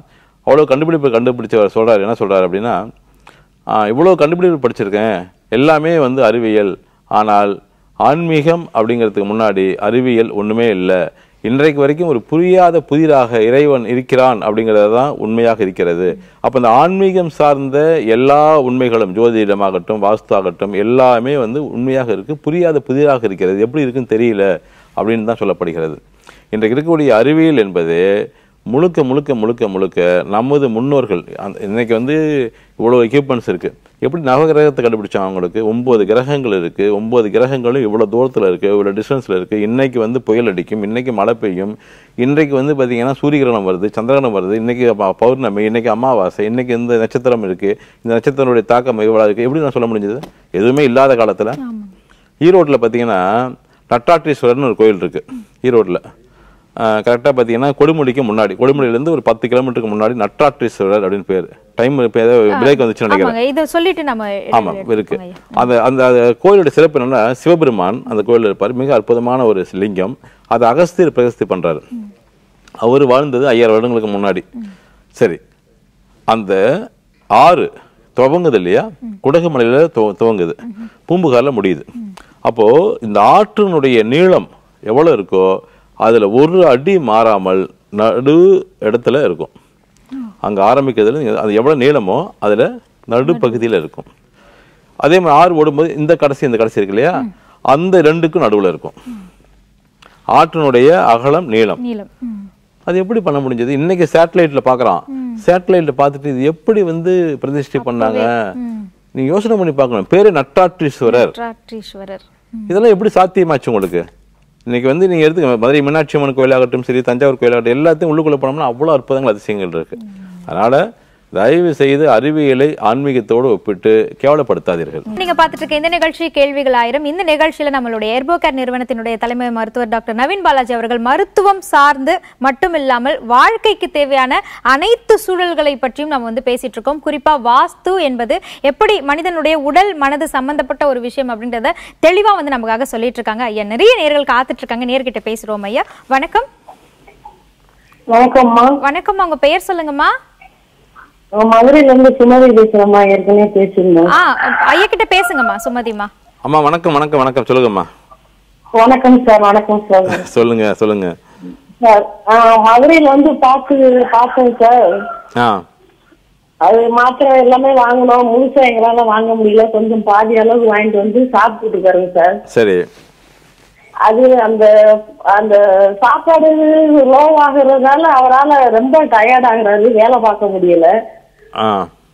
அவ்வளோ கண்டுபிடிப்பு கண்டுபிடிச்சவர் சொல்றாரு என்ன சொல்றாரு அப்படின்னா ஆஹ், இவ்வளோ கண்டுபிடிப்பு படிச்சிருக்கேன் எல்லாமே வந்து அறிவியல் ஆனால் ஆன்மீகம் அப்படிங்கிறதுக்கு முன்னாடி அறிவியல் ஒண்ணுமே இல்லை இன்றைக்கு வரைக்கும் ஒரு புரியாத புதிராக இறைவன் இருக்கிறான் அப்படிங்கிறது தான் உண்மையாக இருக்கிறது அப்ப இந்த ஆன்மீகம் சார்ந்த எல்லா உண்மைகளும் ஜோதிடமாகட்டும் வாஸ்து ஆகட்டும் எல்லாமே வந்து உண்மையாக இருக்கு புரியாத புதிராக இருக்கிறது எப்படி இருக்குன்னு தெரியல அப்படின்னு தான் சொல்லப்படுகிறது இன்றைக்கு இருக்கக்கூடிய அறிவியல் என்பது முழுக்க முழுக்க முழுக்க முழுக்க நமது முன்னோர்கள் அந்த இன்னைக்கு வந்து இவ்வளோ எக்யூப்மெண்ட்ஸ் இருக்கு எப்படி நவகிரகத்தை கண்டுபிடிச்சாங்க அவங்களுக்கு ஒன்பது கிரகங்கள் இருக்கு ஒன்பது கிரகங்களும் இவ்வளோ தூரத்தில் இருக்கு இவ்வளோ டிஸ்டன்ஸில் இருக்கு இன்னைக்கு வந்து புயல் அடிக்கும் இன்னைக்கு மழை பெய்யும் இன்றைக்கு வந்து பார்த்தீங்கன்னா சூரிய கிரகணம் வருது சந்திரகிரகணம் வருது இன்னைக்கு ப- பௌர்ணமி இன்னைக்கு அமாவாசை இன்னைக்கு இந்த நட்சத்திரம் இருக்கு இந்த நட்சத்திரனுடைய தாக்கம் இவ்வளோ இருக்கு எப்படி நான் சொல்ல முடிஞ்சது எதுவுமே இல்லாத காலத்தில் ஈரோட்டில் பார்த்தீங்கன்னா நட்டாற்றீஸ்வரர்னு ஒரு கோயில் இருக்கு ஈரோட்டில் கரெக்டாக பார்த்தீங்கன்னா கொடுமுடிக்கு முன்னாடி கொடுமுடியிலேருந்து ஒரு பத்து கிலோமீட்டருக்கு முன்னாடி நட்டாற்றீஸ்வரர் அப்படின்னு பேர் டைம் இப்போ ஏதோ பிரேக் வந்துச்சுன்னு நினைக்கிறேன் ஆமாங்க இதை சொல்லிட்டு நம்ம ஆமா இடைவெளி இருக்கு எடுத்துக்கோங்க ஐயா. அந்த அந்த அந்த கோயிலோட சிறப்பு என்னன்னா சிவபெருமான் அந்த கோயில்ல இருப்பார் மிக அற்புதமான ஒரு லிங்கம் அதை அகஸ்தியர் பிரகஸ்தி பண்றாரு அவர் வாழ்ந்தது ஐயாயிரம் வருடங்களுக்கு முன்னாடி சரி அந்த ஆறு துவங்குது இல்லையா குடகுமலையில துவ- துவங்குது பூம்புகார்ல முடியுது அப்போ இந்த ஆற்றினுடைய நீளம் எவ்வளவு இருக்கோ அதுல ஒரு அடி மாறாமல் நடு இடத்துல இருக்கும் அங்க ஆரம்பிக்கிறதுல நீங்க- அது எவ்வளவு நீளமோ அதுல நடுப்பகுதியில இருக்கும் அதே மாதிரி ஆறு ஓடும்போது இந்த கடைசி இந்த கடைசி இருக்கு இல்லையா அந்த ரெண்டுக்கும் நடுவுல இருக்கும் ஆற்றினுடைய அகலம் நீளம் நீளம் ம். அது எப்படி பண்ண முடிஞ்சது இன்னைக்கு சேட்டலைட்ல பாக்குறான் சேட்டலைட்ல பார்த்துட்டு இது எப்படி வந்து பிரதிஷ்டை பண்ணாங்க நீங்க யோசனை பண்ணி பார்க்கணும் பேரு நட்டாற்றீஸ்வரர் நட்ராற்றீஸ்வரர் இதெல்லாம் எப்படி சாத்தியமாச்சு உங்களுக்கு இன்னைக்கு வந்து நீங்க எடுத்துக்க மதுரை மீனாட்சி அம்மன் கோயிலாகட்டும் சரி தஞ்சாவூர் கோயிலாகட்டும் எல்லாத்தையும் உள்ளுக்குள்ள போனோம்னா அவ்வளவு அற்புதங்கள் அதிசயங்கள் இருக்கு அதனால தயவு செய்து அறிவியலை ஆன்மீகத்தோடு ஒப்பிட்டு கேவலப்படுத்தாதீர்கள் நீங்க பார்த்துட்டு இருக்க இந்த நிகழ்ச்சி கேள்விகள் ஆயிரம் இந்த நிகழ்ச்சியில நம்மளுடைய எர்போகேர் நிறுவனத்தினுடைய தலைமை மருத்துவர் டாக்டர் நவீன் பாலாஜி அவர்கள் மருத்துவம் சார்ந்து மட்டுமில்லாமல் வாழ்க்கைக்கு தேவையான அனைத்து சூழல்களை பற்றியும் நம்ம வந்து பேசிட்டு இருக்கோம் குறிப்பா வாஸ்து என்பது எப்படி மனிதனுடைய உடல் மனது சம்பந்தப்பட்ட ஒரு விஷயம் அப்படின்றத தெளிவா வந்து நமக்காக சொல்லிட்டு இருக்காங்க ஐயா நிறைய நேர்கள் காத்துட்டு இருக்காங்க நேர்கிட்ட பேசுறோம் ஐயா வணக்கம் வணக்கம்மா வணக்கம் உங்க பெயர் சொல்லுங்கம்மா நான் மதுரையில இருந்து சுமதி பேசுறேம்மா ஏற்கனவே பேசியிருந்தேன் ஆ ஐயா கிட்ட பேசுங்கம்மா சுமதிமா அம்மா வணக்கம் வணக்கம் வணக்கம் சொல்லுங்கம்மா வணக்கம் சார் வணக்கம் சார் சொல்லுங்க சொல்லுங்க சார் ஆஹ் மதுரையில வந்து பார்த்து பார்த்தேன் சார் ஆ அது மாத்திரை எல்லாமே வாங்கணும் முழுசா எங்களால வாங்க முடியல கொஞ்சம் பாதி அளவு வாங்கிட்டு வந்து சாப்பிட்டுட்டு இருக்காருங்க சார் சரி அது அந்த அந்த சாப்பாடு லோ ஆகுறதால அவரால ரொம்ப டயர்ட் ஆகுறாரு வேலை பார்க்க முடியல ஆ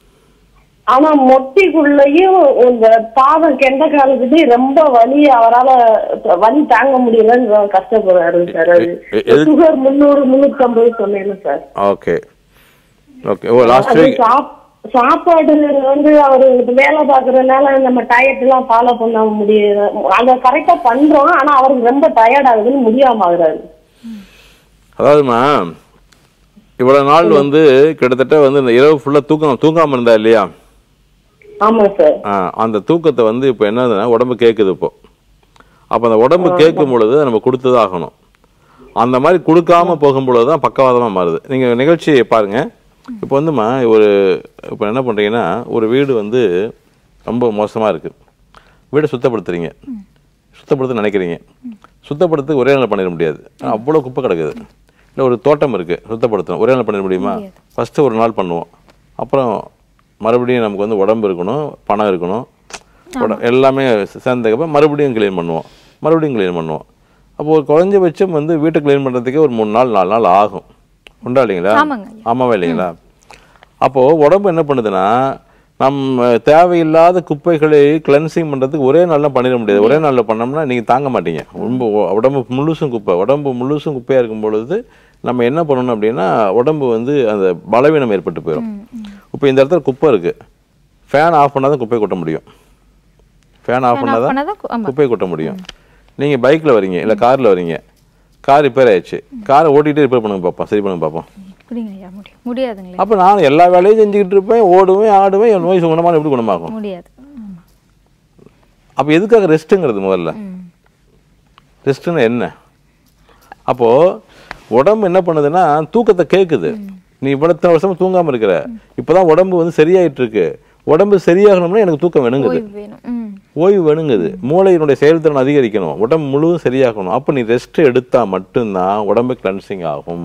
ஆனா மொட்டிக்குள்ளயும் இந்த பாதம் கெண்ட காலத்துக்கு ரொம்ப வலி அவரால வலி தாங்க முடியலன்னு ரொம்ப கஷ்டப்படுறாரு சார் அது எ- எது- சுகர் முந்நூறு முன்னூத்தி ஐம்பது சொன்னேன் sir okay okay oh last அது வீக் சாப்- சாப்பாடு வந்து அவரு வேலை பாக்குறதுனால நம்ம டயட் எல்லாம் ஃபாலோ பண்ண முடியல அத கரெக்டா பண்றோம் ஆனா அவருக்கு ரொம்ப டயர்ட் ஆகுதுன்னு முடியாம ஆகுறாரு அதாவதுமா இவ்வளவு நாள் வந்து கிட்டத்தட்ட வந்து இந்த இரவு ஃபுல்லா தூக்கம் தூங்காம இருந்தா இல்லையா ஆமா சார் ஆ, அந்த தூக்கத்தை வந்து இப்போ என்னதுன்னா உடம்பு கேட்குது இப்போ அப்போ அந்த உடம்பு கேட்கும் பொழுது நம்ம கொடுத்துதான் ஆகணும் அந்த மாதிரி கொடுக்காம போகும் பொழுது தான் பக்கவாதமா மாறுது நீங்க நிகழ்ச்சியை பாருங்க இப்போ வந்துமா ஒரு இப்போ என்ன பண்றீங்கன்னா ஒரு வீடு வந்து ரொம்ப மோசமா இருக்கு வீடை சுத்தப்படுத்துறீங்க சுத்தப்படுத்த நினைக்கிறீங்க சுத்தப்படுத்த ஒரே நாள் பண்ணிட முடியாது ஆனா அவ்வளோ குப்பை கிடக்குது இல்லை ஒரு தோட்டம் இருக்கு சுத்தப்படுத்தணும் ஒரே நாள் பண்ணிட முடியுமா ஃபர்ஸ்ட் ஒரு நாள் பண்ணுவோம் அப்புறம் மறுபடியும் நமக்கு வந்து உடம்பு இருக்கணும் பணம் இருக்கணும் உட- எல்லாமே சேர்ந்ததுக்கப்புறம் மறுபடியும் க்ளீன் பண்ணுவோம் மறுபடியும் க்ளீன் பண்ணுவோம் அப்போ ஒரு குறைஞ்சபட்சம் வந்து வீட்டை க்ளீன் பண்ணுறதுக்கே ஒரு மூணு நாள் நாலு நாள் ஆகும் உண்டா இல்லைங்களா ஆமாங்க ஆமாவா இல்லைங்களா அப்போ உடம்பு என்ன பண்ணுதுன்னா நம்ம தேவையில்லாத குப்பைகளை கிளென்சிங் பண்றதுக்கு ஒரே நாள்ல பண்ணிட முடியாது ஒரே நாள்ல பண்ணோம்னா நீங்க தாங்க மாட்டீங்க ரொம்ப உ- உடம்பு முழுசும் குப்பை உடம்பு முழுசும் குப்பையா இருக்கும் பொழுது நம்ம என்ன பண்ணணும் அப்படின்னா உடம்பு வந்து அந்த பலவீனம் ஏற்பட்டு போயிடும் இப்போ இந்த இடத்துல குப்பை இருக்கு ஃபேன் ஆஃப் பண்ணாதான் குப்பை கொட்ட முடியும் ஃபேன் ஆஃப் பண்ணாதான் பண்ணாதான் கு- ஆமா. குப்பையை கொட்ட முடியும் நீங்க பைக்ல வரீங்க இல்ல கார்ல வரீங்க கார் ரிப்பேர் ஆயிடுச்சு காரை ஓட்டிட்டு ரிப்பேர் பண்ணுங்க பார்ப்போம் சரி பண்ணுங்க பார்ப்போம் முடியுங்க ஐயா முடியும் முடியாதுங்களே அப்ப நான் எல்லா வேலையும் செஞ்சுக்கிட்டு இருப்பேன் ஓடுவேன் ஆடுவேன் என் நோய் குணமான எப்படி குணமாகும் முடியாது ஆமா. அப்ப எதுக்காக ரெஸ்ட்டுங்கிறது முதல்ல ரெஸ்ட்னா என்ன அப்போ உடம்பு என்ன பண்ணுதுன்னா தூக்கத்தை கேக்குது நீ இவ்வளவு வருஷமா தூங்காம இருக்கிற இப்பதான் உடம்பு வந்து சரியாயிட்டு இருக்கு உடம்பு சரியாகணும்னா எனக்கு தூக்கம் வேணுங்குது ஓய்வு வேணும் ம் ஓய்வு வேணுங்குது மூளையினுடைய செயல்திறன் அதிகரிக்கணும் உடம்பு முழுவதும் சரியாகணும் அப்போ நீ ரெஸ்ட் எடுத்தா மட்டும்தான் உடம்பு கிளன்சிங் ஆகும்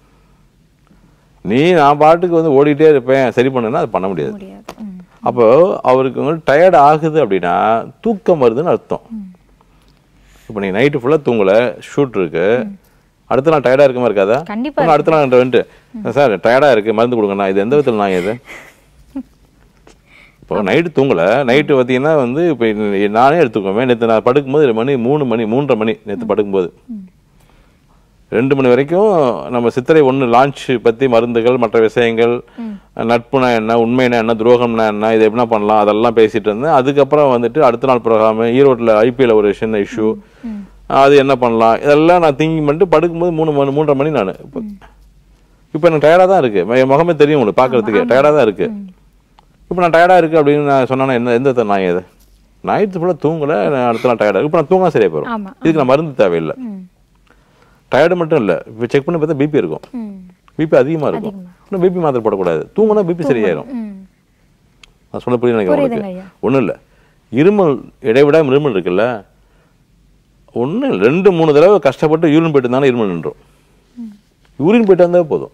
நீ நான் பாட்டுக்கு வந்து ஓடிட்டே இருப்பேன் சரி பண்ணுன்னா அது பண்ண முடியாது முடியாது ம் அப்போ அவருக்கு வந்து டயர்ட் ஆகுது அப்படின்னா தூக்கம் வருதுன்னு அர்த்தம் இப்போ நீ நைட்டு ஃபுல்லாக தூங்கல ஷூட் இருக்கு அடுத்த நாள் டயர்டாக இருக்குமா இருக்காதா கண்டிப்பா அப்புறம் அடுத்த நாள் வந்துட்டு சார் டயர்டாக இருக்கு மருந்து கொடுங்கண்ணா இது எந்த விதத்தில் நான் இது இப்போ நைட்டு தூங்கல நைட்டு பார்த்தீங்கன்னா வந்து இப்போ நானே எடுத்துக்குவேன் நேற்று நான் படுக்கும்போது மணி மூணு மணி மூன்றரை மணி நேற்று படுக்கும்போது ரெண்டு மணி வரைக்கும் நம்ம சித்திரை ஒன்று லான்ச் பற்றி மருந்துகள் மற்ற விஷயங்கள் நட்புனா என்ன உண்மைனா என்ன துரோகம்னா என்ன இது என்ன பண்ணலாம் அதெல்லாம் பேசிட்டு இருந்தேன் அதுக்கப்புறம் வந்துட்டு அடுத்த நாள் ப்ரோக்ராம் ஈரோட்டில் ஐபிஎல் ஒரு சின்ன இஷ்யூ அது என்ன பண்ணலாம் இதெல்லாம் நான் திங்கிங் பண்ணிட்டு படுக்கும்போது மூணு மணி மூன்றரை மணி நான் இப்போ இப்போ எனக்கு டயர்டாக தான் இருக்கு என் முகமே தெரியும் உங்களுக்கு பார்க்கறதுக்கு டயர்டாக தான் இருக்கு இப்போ நான் டயர்டாக இருக்கு அப்படின்னு நான் சொன்னா என்ன எந்த வித நான் இது நைட்டு ஃபுல்லாக தூங்கல நான் அடுத்த நாள் டயர்டாக இப்போ நான் தூங்க சரியா போயிடும் ஆமா. இதுக்கு நான் மருந்து தேவையில்லை ம் டயர்டு மட்டும் இல்லை இப்போ செக் பண்ணி பார்த்தா பிபி இருக்கும் ம் பிபி அதிகமாக இருக்கும் இன்னும் பிபி மாத்திரை போடக்கூடாது தூங்கினா பிபி சரியாயிரும் ம் நான் சொல்ல புரியுது நினைக்கிறேன் புரியுதுங்க உங்களுக்கு ஐயா. ஒன்றும் இல்லை இருமல் இடைவிடாம இருமல் இருக்குல்ல ஒன்று ரெண்டு மூணு தடவை கஷ்டப்பட்டு யூரின் போயிட்டு இருந்தாலும் இருமல் நின்றும் யூரின் போயிட்டு வந்தால் போதும்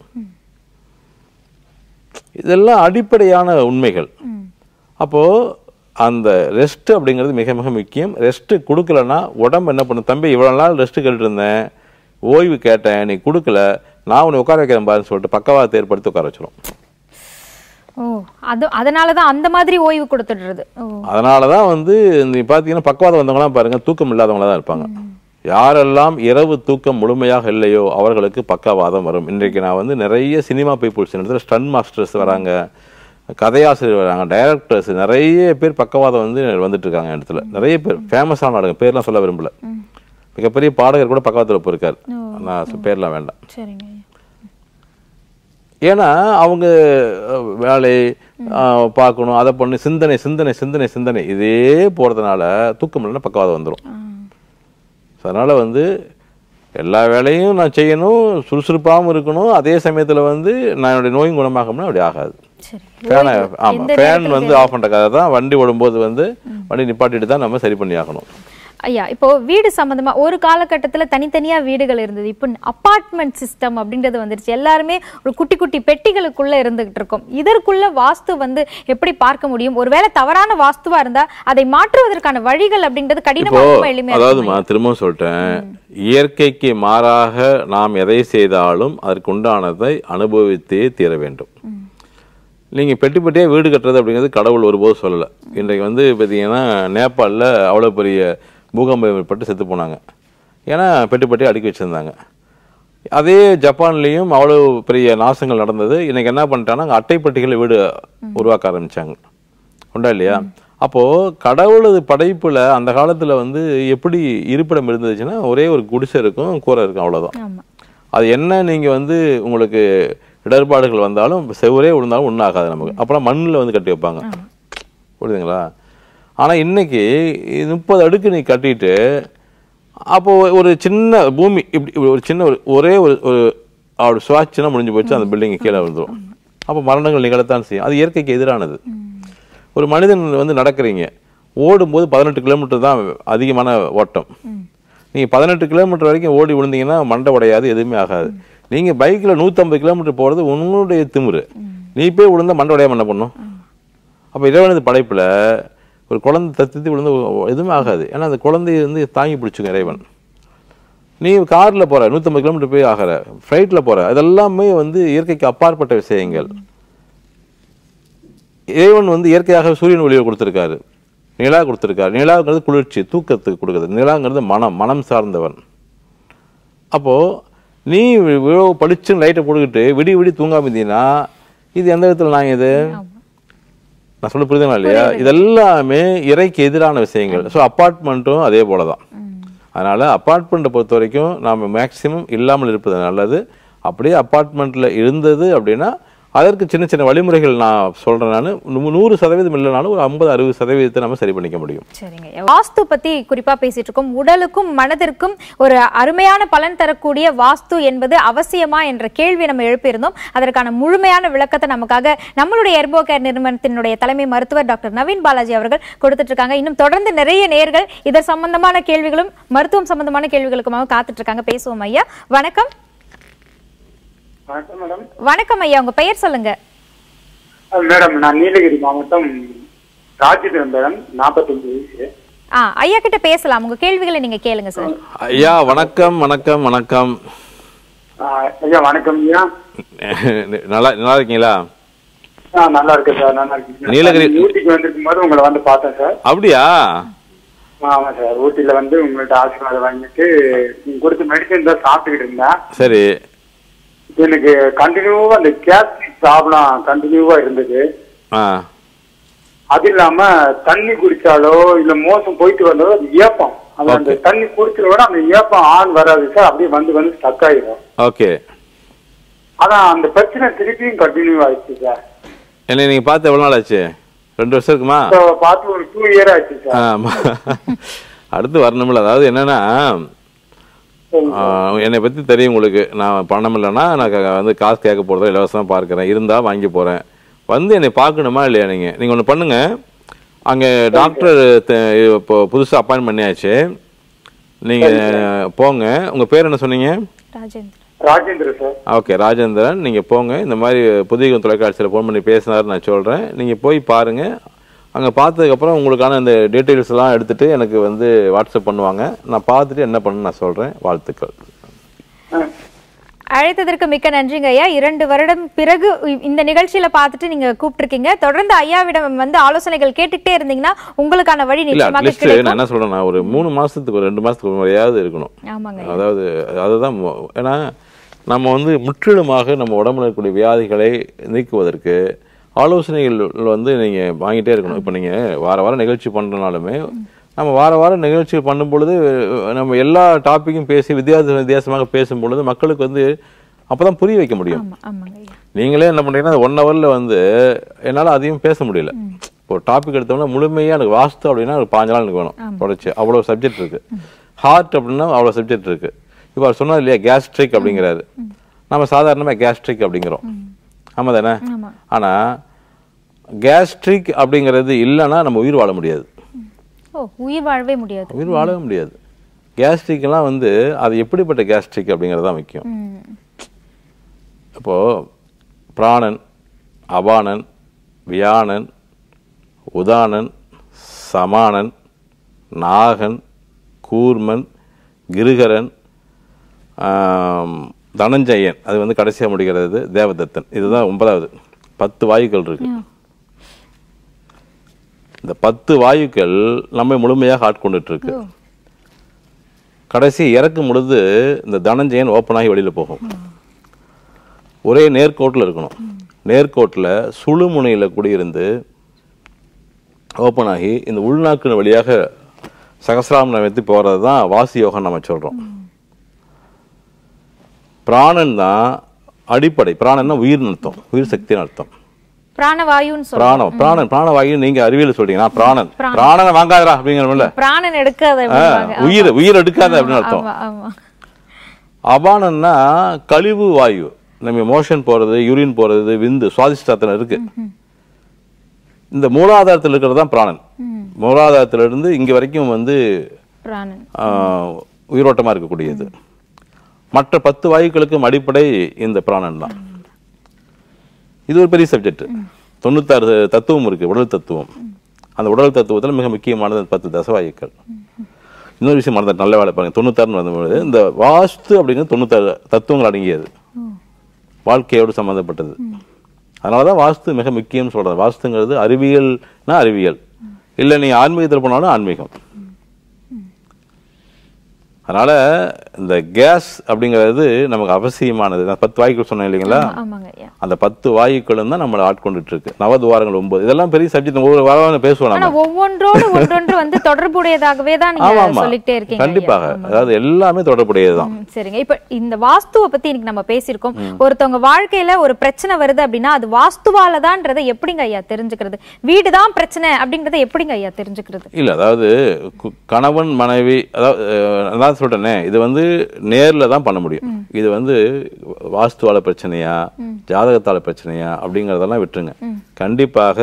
இதெல்லாம் அடிப்படையான உண்மைகள் அப்போ அந்த ரெஸ்ட் அப்படிங்கிறது மிக மிக முக்கியம் ரெஸ்ட் கொடுக்கலன்னா உடம்பு என்ன பண்ணும் தம்பி இவ்வளவு நாள் ரெஸ்ட் கேட்டுட்டு இருந்தேன் ஓய்வு கேட்டேன் நீ கொடுக்கல நான் உன்னை உட்கார வைக்கிறேன் பாருன்னு சொல்லிட்டு பக்கவாதத்தை ஏற்படுத்தி உட்கார வச்சிரும் ஓ அது அதனால தான் அந்த மாதிரி ஓய்வு கொடுத்துடுறது ஓ அதனால தான் வந்து நீ பார்த்தீங்கன்னா பக்கவாதம் வந்தவங்களாம் பாருங்க தூக்கம் இல்லாதவங்களா தான் இருப்பாங்க யாரெல்லாம் இரவு தூக்கம் முழுமையாக இல்லையோ அவர்களுக்கு பக்கவாதம் வரும் இன்றைக்கு நான் வந்து நிறைய சினிமா பீப்புள்ஸ் இடத்துல ஸ்டன் மாஸ்டர்ஸ் வராங்க கதையாசிரியர் வராங்க டைரக்டர்ஸ் நிறைய பேர் பக்கவாதம் வந்து வந்துட்டு இருக்காங்க என் இடத்துல நிறைய பேர் ஃபேமஸான நாடகம் பேர்லாம் சொல்ல விரும்பல மிகப்பெரிய பாடகர் கூட பக்கவாதத்தில் போயிருக்காரு நான் சொ- பேர்லாம் வேண்டாம் சரிங்க ஐயா ஏன்னா அவங்க அஹ், வேலை அஹ், பார்க்கணும் அதை பண்ணி சிந்தனை சிந்தனை சிந்தனை சிந்தனை இதே போறதுனால தூக்கம் இல்லைன்னா பக்கவாதம் வந்துடும் அதனால வந்து எல்லா வேலையும் நான் செய்யணும் சுறுசுறுப்பாகவும் இருக்கணும் அதே சமயத்துல வந்து நான் என்னுடைய நோயும் குணமாகணும்னா அப்படி ஆகாது சரி ஃபேனை ஆமா எந்த ஃபேன் வந்து ஆஃப் பண்ற கதை தான் வண்டி ஓடும்போது வந்து வண்டி நிப்பாட்டிட்டு தான் நம்ம சரி பண்ணி ஆகணும் ஐயா இப்போ வீடு சம்பந்தமா ஒரு காலகட்டத்துல தனித்தனியா வீடுகள் இருந்தது இப்போ அபார்ட்மெண்ட் சிஸ்டம் அப்படின்றது வந்துருச்சு எல்லாருமே ஒரு குட்டி குட்டி பெட்டிகளுக்குள்ள இருந்துகிட்டு இருக்கோம் இதற்குள்ள வாஸ்து வந்து எப்படி பார்க்க முடியும் ஒருவேளை தவறான வாஸ்துவா இருந்தா அதை மாற்றுவதற்கான வழிகள் அப்படின்றது இப்போ கடினமாகவும் எளிமையா அதாவதுமா திரும்பவும் சொல்லிட்டேன் இயற்கைக்கு மாறாக நாம் எதை செய்தாலும் அதற்கு உண்டானதை அனுபவித்தே தீர வேண்டும் நீங்க பெட்டி பெட்டியா வீடு கட்டுறது அப்படிங்கிறது கடவுள் ஒருபோது சொல்லல இன்றைக்கு வந்து பார்த்தீங்கன்னா நேபாளில் அவ்வளோ பெரிய பூகம்பம் ஏற்பட்டு செத்து போனாங்க ஏன்னா பெட்டி பெட்டியா அடுக்கி வச்சிருந்தாங்க அதே ஜப்பான்லேயும் அவ்வளோ பெரிய நாசங்கள் நடந்தது இன்னைக்கு என்ன பண்ணிட்டாங்கன்னா அங்கே அட்டைப்பட்டிகளை வீடு உருவாக்க ஆரம்பிச்சாங்க உண்டா இல்லையா அப்போ கடவுளது படைப்புல அந்த காலத்துல வந்து எப்படி இருப்பிடம் இருந்துச்சுன்னா ஒரே ஒரு குடிசை இருக்கும் கூரை இருக்கும் அவ்வளவுதான் ஆமா அது என்ன நீங்க வந்து உங்களுக்கு இடர்பாடுகள் வந்தாலும் செவரே விழுந்தாலும் ஒன்றும் ஆகாது நமக்கு அப்புறம் மண்ணில் வந்து கட்டி வைப்பாங்க புரியுதுங்களா ஆனா இன்னைக்கு முப்பது அடுக்கு நீ கட்டிட்டு அப்போ ஒரு சின்ன பூமி இப்படி இப்படி ஒரு சின்ன ஒரு ஒரே ஒரு ஒரு அப்படி சுவாச்சுனா முடிஞ்சு போச்சு அந்த பில்டிங் கீழே விழுந்துரும் அப்போ மரணங்கள் நிகழத்தான் செய்யும் அது இயற்கைக்கு எதிரானது ஒரு மனிதன் வந்து நடக்கிறீங்க ஓடும்போது பதினெட்டு கிலோமீட்டர் தான் அதிகமான ஓட்டம் நீங்க பதினெட்டு கிலோமீட்டர் வரைக்கும் ஓடி விழுந்தீங்கன்னா மண்டை உடையாது எதுவுமே ஆகாது நீங்க பைக்ல 150 கிலோமீட்டர் போறது உன்னுடைய திமிரு நீ போய் விழுந்தா மண்டை உடையாம என்ன பண்ணும் அப்ப இறைவனது படைப்புல ஒரு குழந்தை தத்தி விழுந்து எதுவுமே ஆகாது ஏன்னா அந்த குழந்தைய வந்து தாங்கி பிடிச்சுங்க இறைவன் நீ கார்ல போற 150 கிலோமீட்டர் போய் ஆகிற ஃப்ளைட்ல போற இதெல்லாமே வந்து இயற்கைக்கு அப்பாற்பட்ட விஷயங்கள் இறைவன் வந்து இயற்கையாக சூரியன் ஒளியை கொடுத்திருக்காரு நிலா கொடுத்திருக்காரு நிலாங்கிறது குளிர்ச்சி தூக்கத்துக்கு கொடுக்குறது நிலாங்கிறது மனம் மனம் சார்ந்தவன் அப்போ நீ இவ்வளோ பளிச்சுன்னு லைட்டை போட்டுக்கிட்டு விடி விடி தூங்காம இருந்தீங்கன்னா இது எந்த விதத்துல நான் இது நான் சொல்ல புரியுதுங்களா இல்லையா இதெல்லாமே இறைக்கு எதிரான விஷயங்கள் ஸோ அப்பார்ட்மெண்ட்டும் அதே போல தான் அதனால அப்பார்ட்மெண்ட்டை பொறுத்த வரைக்கும் நாம் மேக்சிமம் இல்லாமல் இருப்பது நல்லது அப்படியே அப்பார்ட்மெண்ட்டில் இருந்தது அப்படின்னா அதற்கு சின்ன சின்ன வழிமுறைகள் நான் சொல்றேன் நான் நூறு சதவீதம் இல்லைனாலும் ஒரு ஐம்பது அறுபது சதவீதத்தை நம்ம சரி பண்ணிக்க முடியும் சரிங்க வாஸ்து பத்தி குறிப்பா பேசிட்டு இருக்கோம் உடலுக்கும் மனதிற்கும் ஒரு அருமையான பலன் தரக்கூடிய வாஸ்து என்பது அவசியமா என்ற கேள்வி நம்ம எழுப்பியிருந்தோம் அதற்கான முழுமையான விளக்கத்தை நமக்காக நம்மளுடைய எர்போ கேர் நிறுவனத்தினுடைய தலைமை மருத்துவர் டாக்டர் நவீன் பாலாஜி அவர்கள் கொடுத்துட்டு இருக்காங்க இன்னும் தொடர்ந்து நிறைய நேர்கள் இதர் சம்பந்தமான கேள்விகளும் மருத்துவம் சம்பந்தமான கேள்விகளுக்குமாக காத்துட்டு இருக்காங்க பேசுவோம் ஐயா வணக்கம் வணக்கம் மேடம் வணக்கம் ஐயா உங்க பெயர் சொல்லுங்க அஹ் மேடம் நான் நீலகிரி மாவட்டம் ராஜேந்திரன் மேடம் நாற்பத்தஞ்சு வயசு ஆ ஐயா கிட்ட பேசலாம் உங்க கேள்விகளை நீங்க கேளுங்க சார் ஐயா வணக்கம் வணக்கம் வணக்கம் அஹ் ஐயா வணக்கம் ஐயா நல்லா நல்லா இருக்கீங்களா ஆ நல்லா இருக்கேன் சார் நல்லா இருக்கேன் நீலகிரி- நான் ஊட்டிக்கு வந்திருக்கும் போது உங்களை வந்து பார்த்தேன் சார் அப்படியா ஆமா சார் ஊட்டியில வந்து உங்கள்ட்ட ஆசீர்வாதம் வாங்கிட்டு நீங்க கொடுத்த மெடிசன் தான் சாப்பிட்டுக்கிட்டு இருந்தேன் சரி எனக்கு கண்டினியூவா அந்த கேஸ்ட்ரிக் ப்ராப்ளம் கண்டினியூவா இருந்தது ஆ அது இல்லாம தண்ணி குடிச்சாலோ இல்ல மோசம் போயிட்டு வந்தாலோ அது ஏப்பம் அது அந்த Okay. தண்ணி குடிச்சத விட அந்த ஏப்பம் ஆன் வராது சார் அப்படியே வந்து வந்து ஸ்டக் ஆயிடும் ஓகே அதான் அந்த பிரச்சனை திருப்பியும் கண்டினியூ ஆயிடுச்சு சார் என்ன நீங்க பார்த்து எவ்வளவு நாள் ஆச்சு ரெண்டு வருஷம் இருக்குமா இப்போ பார்த்து ஒரு டூ இயர் ஆச்சு சார் ஆமா அடுத்து வரணும்ல அதாவது என்னன்னா சரிங்க ஆ, என்னை பத்தி தெரியும் உங்களுக்கு நான் பணம் இல்லைன்னா நான் க- வந்து காசு கேட்க போறதோ இலவசமா பார்க்கிறேன் இருந்தா வாங்கி போறேன் வந்து என்னை பார்க்கணுமா இல்லையா நீங்க நீங்க ஒண்ணு பண்ணுங்க அங்க டாக்டர் த- இப்போ புதுசா அப்பாயின் பண்ணியாச்சு நீங்க போங்க உங்க பேர் என்ன சொன்னீங்க ராஜேந்திரன் ராஜேந்திர சார் ஓகே ராஜேந்திரன் நீங்க போங்க இந்த மாதிரி புதிய தொலைக்காட்சியில் ஃபோன் பண்ணி பேசினாரு நான் சொல்றேன் நீங்க போய் பாருங்க அங்க பார்த்ததுக்கப்புறம் உங்களுக்கான இந்த டீட்டெயில்ஸ் எல்லாம் எடுத்துட்டு எனக்கு வந்து வாட்ஸ்அப் பண்ணுவாங்க நான் பார்த்துட்டு என்ன பண்ணு நான் சொல்றேன் வாழ்த்துக்கள் அழைத்ததற்கு மிக்க நன்றிங்க ஐயா இரண்டு வருடம் பிறகு இ- இந்த நிகழ்ச்சியில பார்த்துட்டு நீங்க கூப்பிட்டிருக்கீங்க தொடர்ந்து ஐயாவிடம் வந்து ஆலோசனைகள் கேட்டுக்கிட்டே இருந்தீங்கன்னா உங்களுக்கான வழி இல்ல நிச்சயமாக அட்லீஸ்ட் கிடைக்கும் நான் என்ன சொல்றேன்னா ஒரு மூணு மாசத்துக்கு ஒரு ரெண்டு மாசத்துக்கு ஒரு முறையாவது இருக்கணும் ஆமாங்க அதாவது அதுதான் மு- ஏன்னா நம்ம வந்து முற்றிலுமாக நம்ம உடம்புல இருக்கக்கூடிய வியாதிகளை நீக்குவதற்கு ஆலோசனைகள் வந்து நீங்க வாங்கிட்டே இருக்கணும் இப்போ நீங்க வார வாரம் நிகழ்ச்சி பண்றனாலுமே நம்ம வார வாரம் நிகழ்ச்சி பண்ணும் பொழுது நம்ம எல்லா டாப்பிக்கும் பேசி வித்தியாச வித்தியாசமாக பேசும் பொழுது மக்களுக்கு வந்து அப்பதான் புரிய வைக்க முடியும் ஆமா ஆமாங்க ஐயா நீங்களே என்ன பண்றீங்கன்னா ஒன் ஹவர்ல வந்து என்னால அதையும் பேச முடியல இப்போ டாபிக் எடுத்தோம்னா முழுமையா எனக்கு வாஸ்து அப்படின்னா ஒரு பாஞ்சு நாள் எனக்கு வேணும் தொடச்சு அவ்வளவு சப்ஜெக்ட் இருக்கு ஹார்ட் அப்படின்னா அவ்வளவு சப்ஜெக்ட் இருக்கு இப்போ அவர் சொன்னது இல்லையா கேஸ்ட்ரிக் அப்படிங்கிறாரு நம்ம சாதாரணமா கேஸ்ட்ரிக் அப்படிங்கிறோம் ஆமா தானே ஆமா ஆனா கேஸ்ட்ரிக் அப்படிங்கிறது இல்லைன்னா நம்ம உயிர் வாழ முடியாது ஓ உயிர் வாழவே முடியாது உயிர் வாழவே முடியாது கேஸ்ட்ரிக்லாம் வந்து அது எப்படிப்பட்ட கேஸ்ட்ரிக் அப்படிங்கிறது தான் முக்கியம் ம். இப்போ பிராணன் அபானன் வியானன் உதானன் சமானன் நாகன் கூர்மன் கிருகரன் ஆம், தனஞ்சயன் அது வந்து கடைசியா முடிகிறது தேவதத்தன் இதுதான் ஒன்பதாவது பத்து வாயுக்கள் இருக்கு இந்த பத்து வாயுக்கள் நம்ம முழுமையாக ஆட்கொண்டுட்டு இருக்கு கடைசி இறக்கும் பொழுது இந்த தனஞ்சயன் ஓப்பன் ஆகி வெளியில போகும் ஒரே நேர்கோட்டில் இருக்கணும் நேர்கோட்டில் சுழுமுனையில் குடியிருந்து ஓப்பன் ஆகி இந்த உள்நாக்கு வழியாக சகசிராமனை வைத்து போகிறது தான் வாசி யோகம் நம்ம சொல்கிறோம் பிராணன் தான் அடிப்படை பிராணன்னா உயிர்னு அர்த்தம் உயிர் சக்தின்னு அர்த்தம் பிராணவாயுன்னு சொல்றோம் பிராணம் பிராணன் பிராணவாயு நீங்க அறிவியல் சொல்றீங்க நான் பிராணன் பிராணனை வாங்காதடா அப்படிங்கிறோம்ல பிராணன் எடுக்காத ஆ, அப்படிம்பாங்க. உயிர் உயிர் எடுக்காத அப்படின்னு அர்த்தம் ஆமா ஆமா அபானன்னா கழிவு வாயு நம்ம மோஷன் போறது யூரின் போறது விந்து சுவாதிஷ்டாத்தனம் இருக்கு இந்த மூலாதாரத்தில் இருக்கிறது தான் பிராணன் மூலாதாரத்துல இருந்து இங்க வரைக்கும் வந்து பிராணன் ஆஹ், உயிரோட்டமா இருக்கக்கூடியது மற்ற பத்து வாயுக்களுக்கும் அடிப்படை இந்த பிராணன் தான் இது ஒரு பெரிய சப்ஜெக்ட் தொண்ணூத்தாறு தத்துவம் இருக்கு உடல் தத்துவம் அந்த உடல் தத்துவத்துல மிக முக்கியமானது அந்த பத்து தசவாயுக்கள் இன்னொரு விஷயம் மறந்த நல்ல வேலை பாருங்க தொண்ணூத்தாறுன்னு வந்தபொழுது இந்த வாஸ்து அப்படிங்கிறது தொண்ணூத்தாறு தத்துவங்கள் அடங்கியது வாழ்க்கையோடு சம்பந்தப்பட்டது அதனாலதான் வாஸ்து மிக முக்கியம்னு சொல்றது வாஸ்துங்கிறது அறிவியல்னா அறிவியல் இல்ல நீ ஆன்மீகத்தில் போனாலும் ஆன்மீகம் அதனால இந்த கேஸ் அப்படிங்கிறது நமக்கு அவசியமானது நான் பத்து வாய்க்குள் சொன்னேன் இல்லைங்களா ஆமாங்க ஐயா அந்த பத்து வாயுக்களும் தான் நம்மளை ஆட்கொண்டுட்டு இருக்கு நவதுவாரங்கள் ஒன்பது இதெல்லாம் பெரிய சப்ஜெக்ட் ஒவ்வொரு வாரம் பேசுவோம் ஆனா நம்ம ஒவ்வொன்றோடு ஒன்றொன்று வந்து தொடர்புடையதாகவே தான் ஆமா நீங்க ஆமா சொல்லிட்டே இருக்கீங்க ஐயா. கண்டிப்பாக அதாவது எல்லாமே தொடர்புடையதுதான் ம், சரிங்க இப்ப இந்த வாஸ்துவை பத்தி இன்னைக்கு நம்ம பேசியிருக்கோம் ஒருத்தவங்க வாழ்க்கையில ஒரு பிரச்சனை வருது அப்படின்னா அது வாஸ்துவால தான்றதை எப்படிங்க ஐயா தெரிஞ்சுக்கிறது வீடுதான் பிரச்சனை அப்படிங்கறத எப்படிங்க ஐயா தெரிஞ்சுக்கிறது இல்ல அதாவது கு- கணவன் மனைவி அதாவது அஹ், நான் சொல்றேனே இது வந்து நேர்ல தான் பண்ண முடியும் இது வந்து வாஸ்துவால பிரச்சனையா ஜாதகத்தால பிரச்சனையா அப்படிங்கறதெல்லாம் விட்டுருங்க கண்டிப்பாக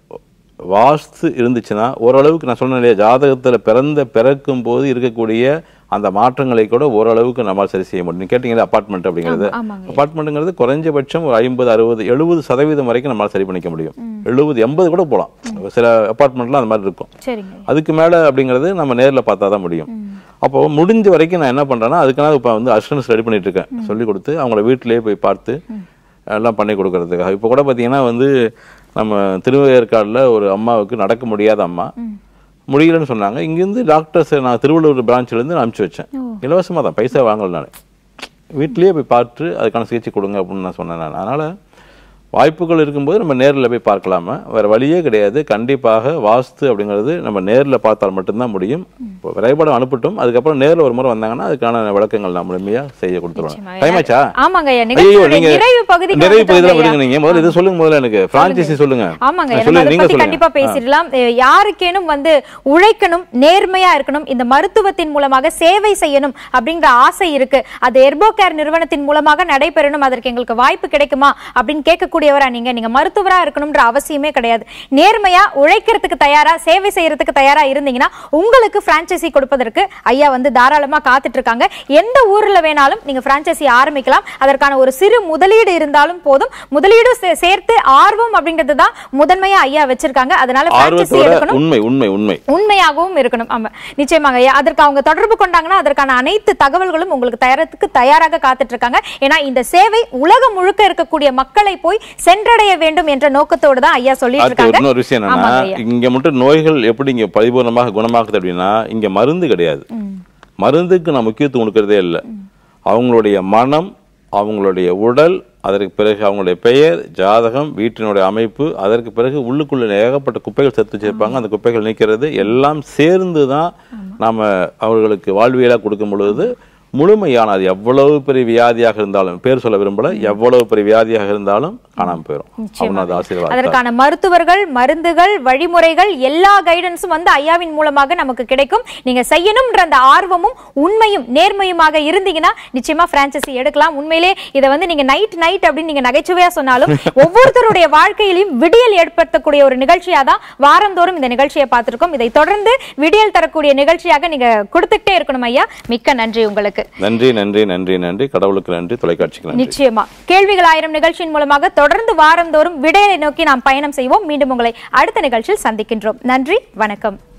வாஸ்து இருந்துச்சுன்னா ஓரளவுக்கு நான் சொன்னேன் இல்லையா ஜாதகத்துல பிறந்த பிறக்கும் போது இருக்கக்கூடிய அந்த மாற்றங்களை கூட ஓரளவுக்கு நம்மால் சரி செய்ய முடியும் நீங்க கேட்டீங்களா அபார்ட்மெண்ட் அப்படிங்கிறது ஆமா, ஆமாங்க. அபார்ட்மெண்ட்டுங்கிறது குறைஞ்சபட்சம் ஒரு ஐம்பது அறுபது எழுபது சதவீதம் வரைக்கும் நம்மளால சரி பண்ணிக்க முடியும் எழுபது எண்பது கூட போகலாம் சில அபார்ட்மெண்ட்லாம் அந்த மாதிரி இருக்கும் சரிங்க அதுக்கு மேல அப்படிங்கிறது நம்ம நேர்ல பார்த்தா தான் முடியும் அப்போ முடிஞ்ச வரைக்கும் நான் என்ன பண்றேன்னா அதுக்காக இப்போ வந்து அசிஸ்டன்ஸ் ரெடி பண்ணிட்டு இருக்கேன் சொல்லி கொடுத்து அவங்கள வீட்டிலேயே போய் பார்த்து எல்லாம் பண்ணி கொடுக்கறதுக்காக இப்போ கூட பார்த்தீங்கன்னா வந்து நம்ம திருவையற்காடுல ஒரு அம்மாவுக்கு நடக்க முடியாத அம்மா முடியலன்னு சொன்னாங்க இங்கேருந்து டாக்டர்ஸ் நான் திருவள்ளூர் பிரான்ச்ல இருந்து நான் அனுப்பிச்சு வச்சேன் இலவசமா தான் பைசா வாங்கல நான் வீட்லயே போய் பார்த்து அதுக்கான சிகிச்சை கொடுங்க அப்படின்னு நான் சொன்னேன் நான் அதனால வாய்ப்புகள் இருக்கும்போது நம்ம நேரில் போய் பார்க்கலாமா வேற வழியே கிடையாது கண்டிப்பாக வாஸ்து அப்படிங்கிறது நம்ம நேரில் பார்த்தால் மட்டும்தான் முடியும் இப்போ வரைபடம் அனுப்பட்டும் அதுக்கப்புறம் நேரில் ஒரு முறை வந்தாங்கன்னா அதுக்கான விளக்கங்கள் நான் முழுமையா செய்ய கொடுத்துருவேன் நிச்சயமா. டைம் ஆச்சா ஆமாங்க ஐயா ஐயோ நிகழ்ச்சியோட நீங்க நிறைவு பகுதிக்கு நிறைவு வந்துட்டோங்க பகுதியில் ஐயா. விடுங்க நீங்க முதல்ல இது சொல்லுங்க முதல்ல எனக்கு பிரான்சைசி சொல்லுங்க ஆமாங்க நான் நம்ம சொல்லுங்க அதை நீங்க பத்தி கண்டிப்பா சொல்லுங்க பேசிடலாம் அஹ் யாருக்கேனும் வந்து உழைக்கணும் நேர்மையா இருக்கணும் இந்த மருத்துவத்தின் மூலமாக சேவை செய்யணும் அப்படிங்கிற ஆசை இருக்கு அது எர்போ கேர் நிறுவனத்தின் மூலமாக நடைபெறணும் அதற்கு எங்களுக்கு வாய்ப்பு கிடைக்குமா அப்படின்னு கேட்கக்கூடியவரா நீங்க நீங்க மருத்துவரா இருக்கணும்ன்ற அவசியமே கிடையாது நேர்மையா உழைக்கிறதுக்கு தயாரா சேவை செய்யறதுக்கு தயாரா இருந்தீங்கன்னா உங்களுக்கு பிரான்ச்சைசி கொடுப்பதற்கு ஐயா வந்து தாராளமா காத்துட்டு இருக்காங்க எந்த ஊர்ல வேணாலும் நீங்க பிரான்ச்சைசி ஆரம்பிக்கலாம் அதற்கான ஒரு சிறு முதலீடு இருந்தாலும் போதும் முதலீடு சே- சேர்த்து ஆர்வம் அப்படிங்கிறது தான் முதன்மையா ஐயா வச்சிருக்காங்க அதனால பிரான்ச்சைசி ஆர்வத்தோட எடுக்கணும் உண்மை உண்மை உண்மை உண்மையாகவும் இருக்கணும் ஆமா நிச்சயமாங்க ஐயா அதற்கு அவங்க தொடர்பு கொண்டாங்கன்னா அதற்கான அனைத்து தகவல்களும் உங்களுக்கு தயாரத்துக்கு தயாராக காத்துட்டு இருக்காங்க ஏன்னா இந்த சேவை உலகம் முழுக்க இருக்கக்கூடிய மக்களை போய் சென்றடைய வேண்டும் என்ற நோக்கத்தோடு தான் ஐயா சொல்லிட்டு அடுத்து இருக்காங்க இன்னொரு விஷயம் என்னன்னா ஆமாங்க ஐயா இங்க மட்டும் நோய்கள் எப்படி இங்க பரிபூர்ணமாக குணமாக்குது அப்படின்னா இங்க மருந்து கிடையாது மருந்துக்கு நான் முக்கியத்துவம் கொடுக்கறதே இல்லை அவங்களுடைய மனம் அவங்களுடைய உடல் அதற்கு பிறகு அவங்களுடைய பெயர் ஜாதகம் வீட்டினுடைய அமைப்பு அதற்கு பிறகு உள்ளுக்குள்ள ஏகப்பட்ட குப்பைகள் சேர்த்து வச்சிருப்பாங்க அந்த குப்பைகள் நீக்கிறது எல்லாம் சேர்ந்து தான் நாம அவர்களுக்கு வாழ்வியலா கொடுக்கும் பொழுது முழுமையான அது எவ்வளவு பெரிய வியாதியாக இருந்தாலும் பேர் சொல்ல விரும்பல எவ்வளவு பெரிய வியாதியாக இருந்தாலும் காணாம போயிடும் அவனது ஆசீர்வாதம் அதற்கான மருத்துவர்கள் மருந்துகள் வழிமுறைகள் எல்லா கைடன்ஸும் வந்து ஐயாவின் மூலமாக நமக்கு கிடைக்கும் நீங்க செய்யணும்ன்ற அந்த ஆர்வமும் உண்மையும் நேர்மையுமாக இருந்தீங்கன்னா நிச்சயமா பிரான்சைசி எடுக்கலாம் உண்மையிலே இதை வந்து நீங்க நைட் நைட் அப்படின்னு நீங்க நகைச்சுவையா சொன்னாலும் ஒவ்வொருத்தருடைய வாழ்க்கையிலும் விடியல் ஏற்படுத்தக்கூடிய ஒரு நிகழ்ச்சியா தான் வாரந்தோறும் இந்த நிகழ்ச்சியை பார்த்திருக்கோம் இதை தொடர்ந்து விடியல் தரக்கூடிய நிகழ்ச்சியாக நீங்க கொடுத்துக்கிட்டே இருக்கணும் ஐயா மிக்க நன்றி உங்களுக்கு நன்றி நன்றி நன்றி நன்றி கடவுளுக்கு நன்றி தொலைக்காட்சிக்கு நன்றி நிச்சயமா கேள்விகள் ஆயிரம் நிகழ்ச்சியின் மூலமாக தொடர்ந்து வாரந்தோறும் விடையை நோக்கி நாம் பயணம் செய்வோம் மீண்டும் உங்களை அடுத்த நிகழ்ச்சியில் சந்திக்கின்றோம் நன்றி வணக்கம்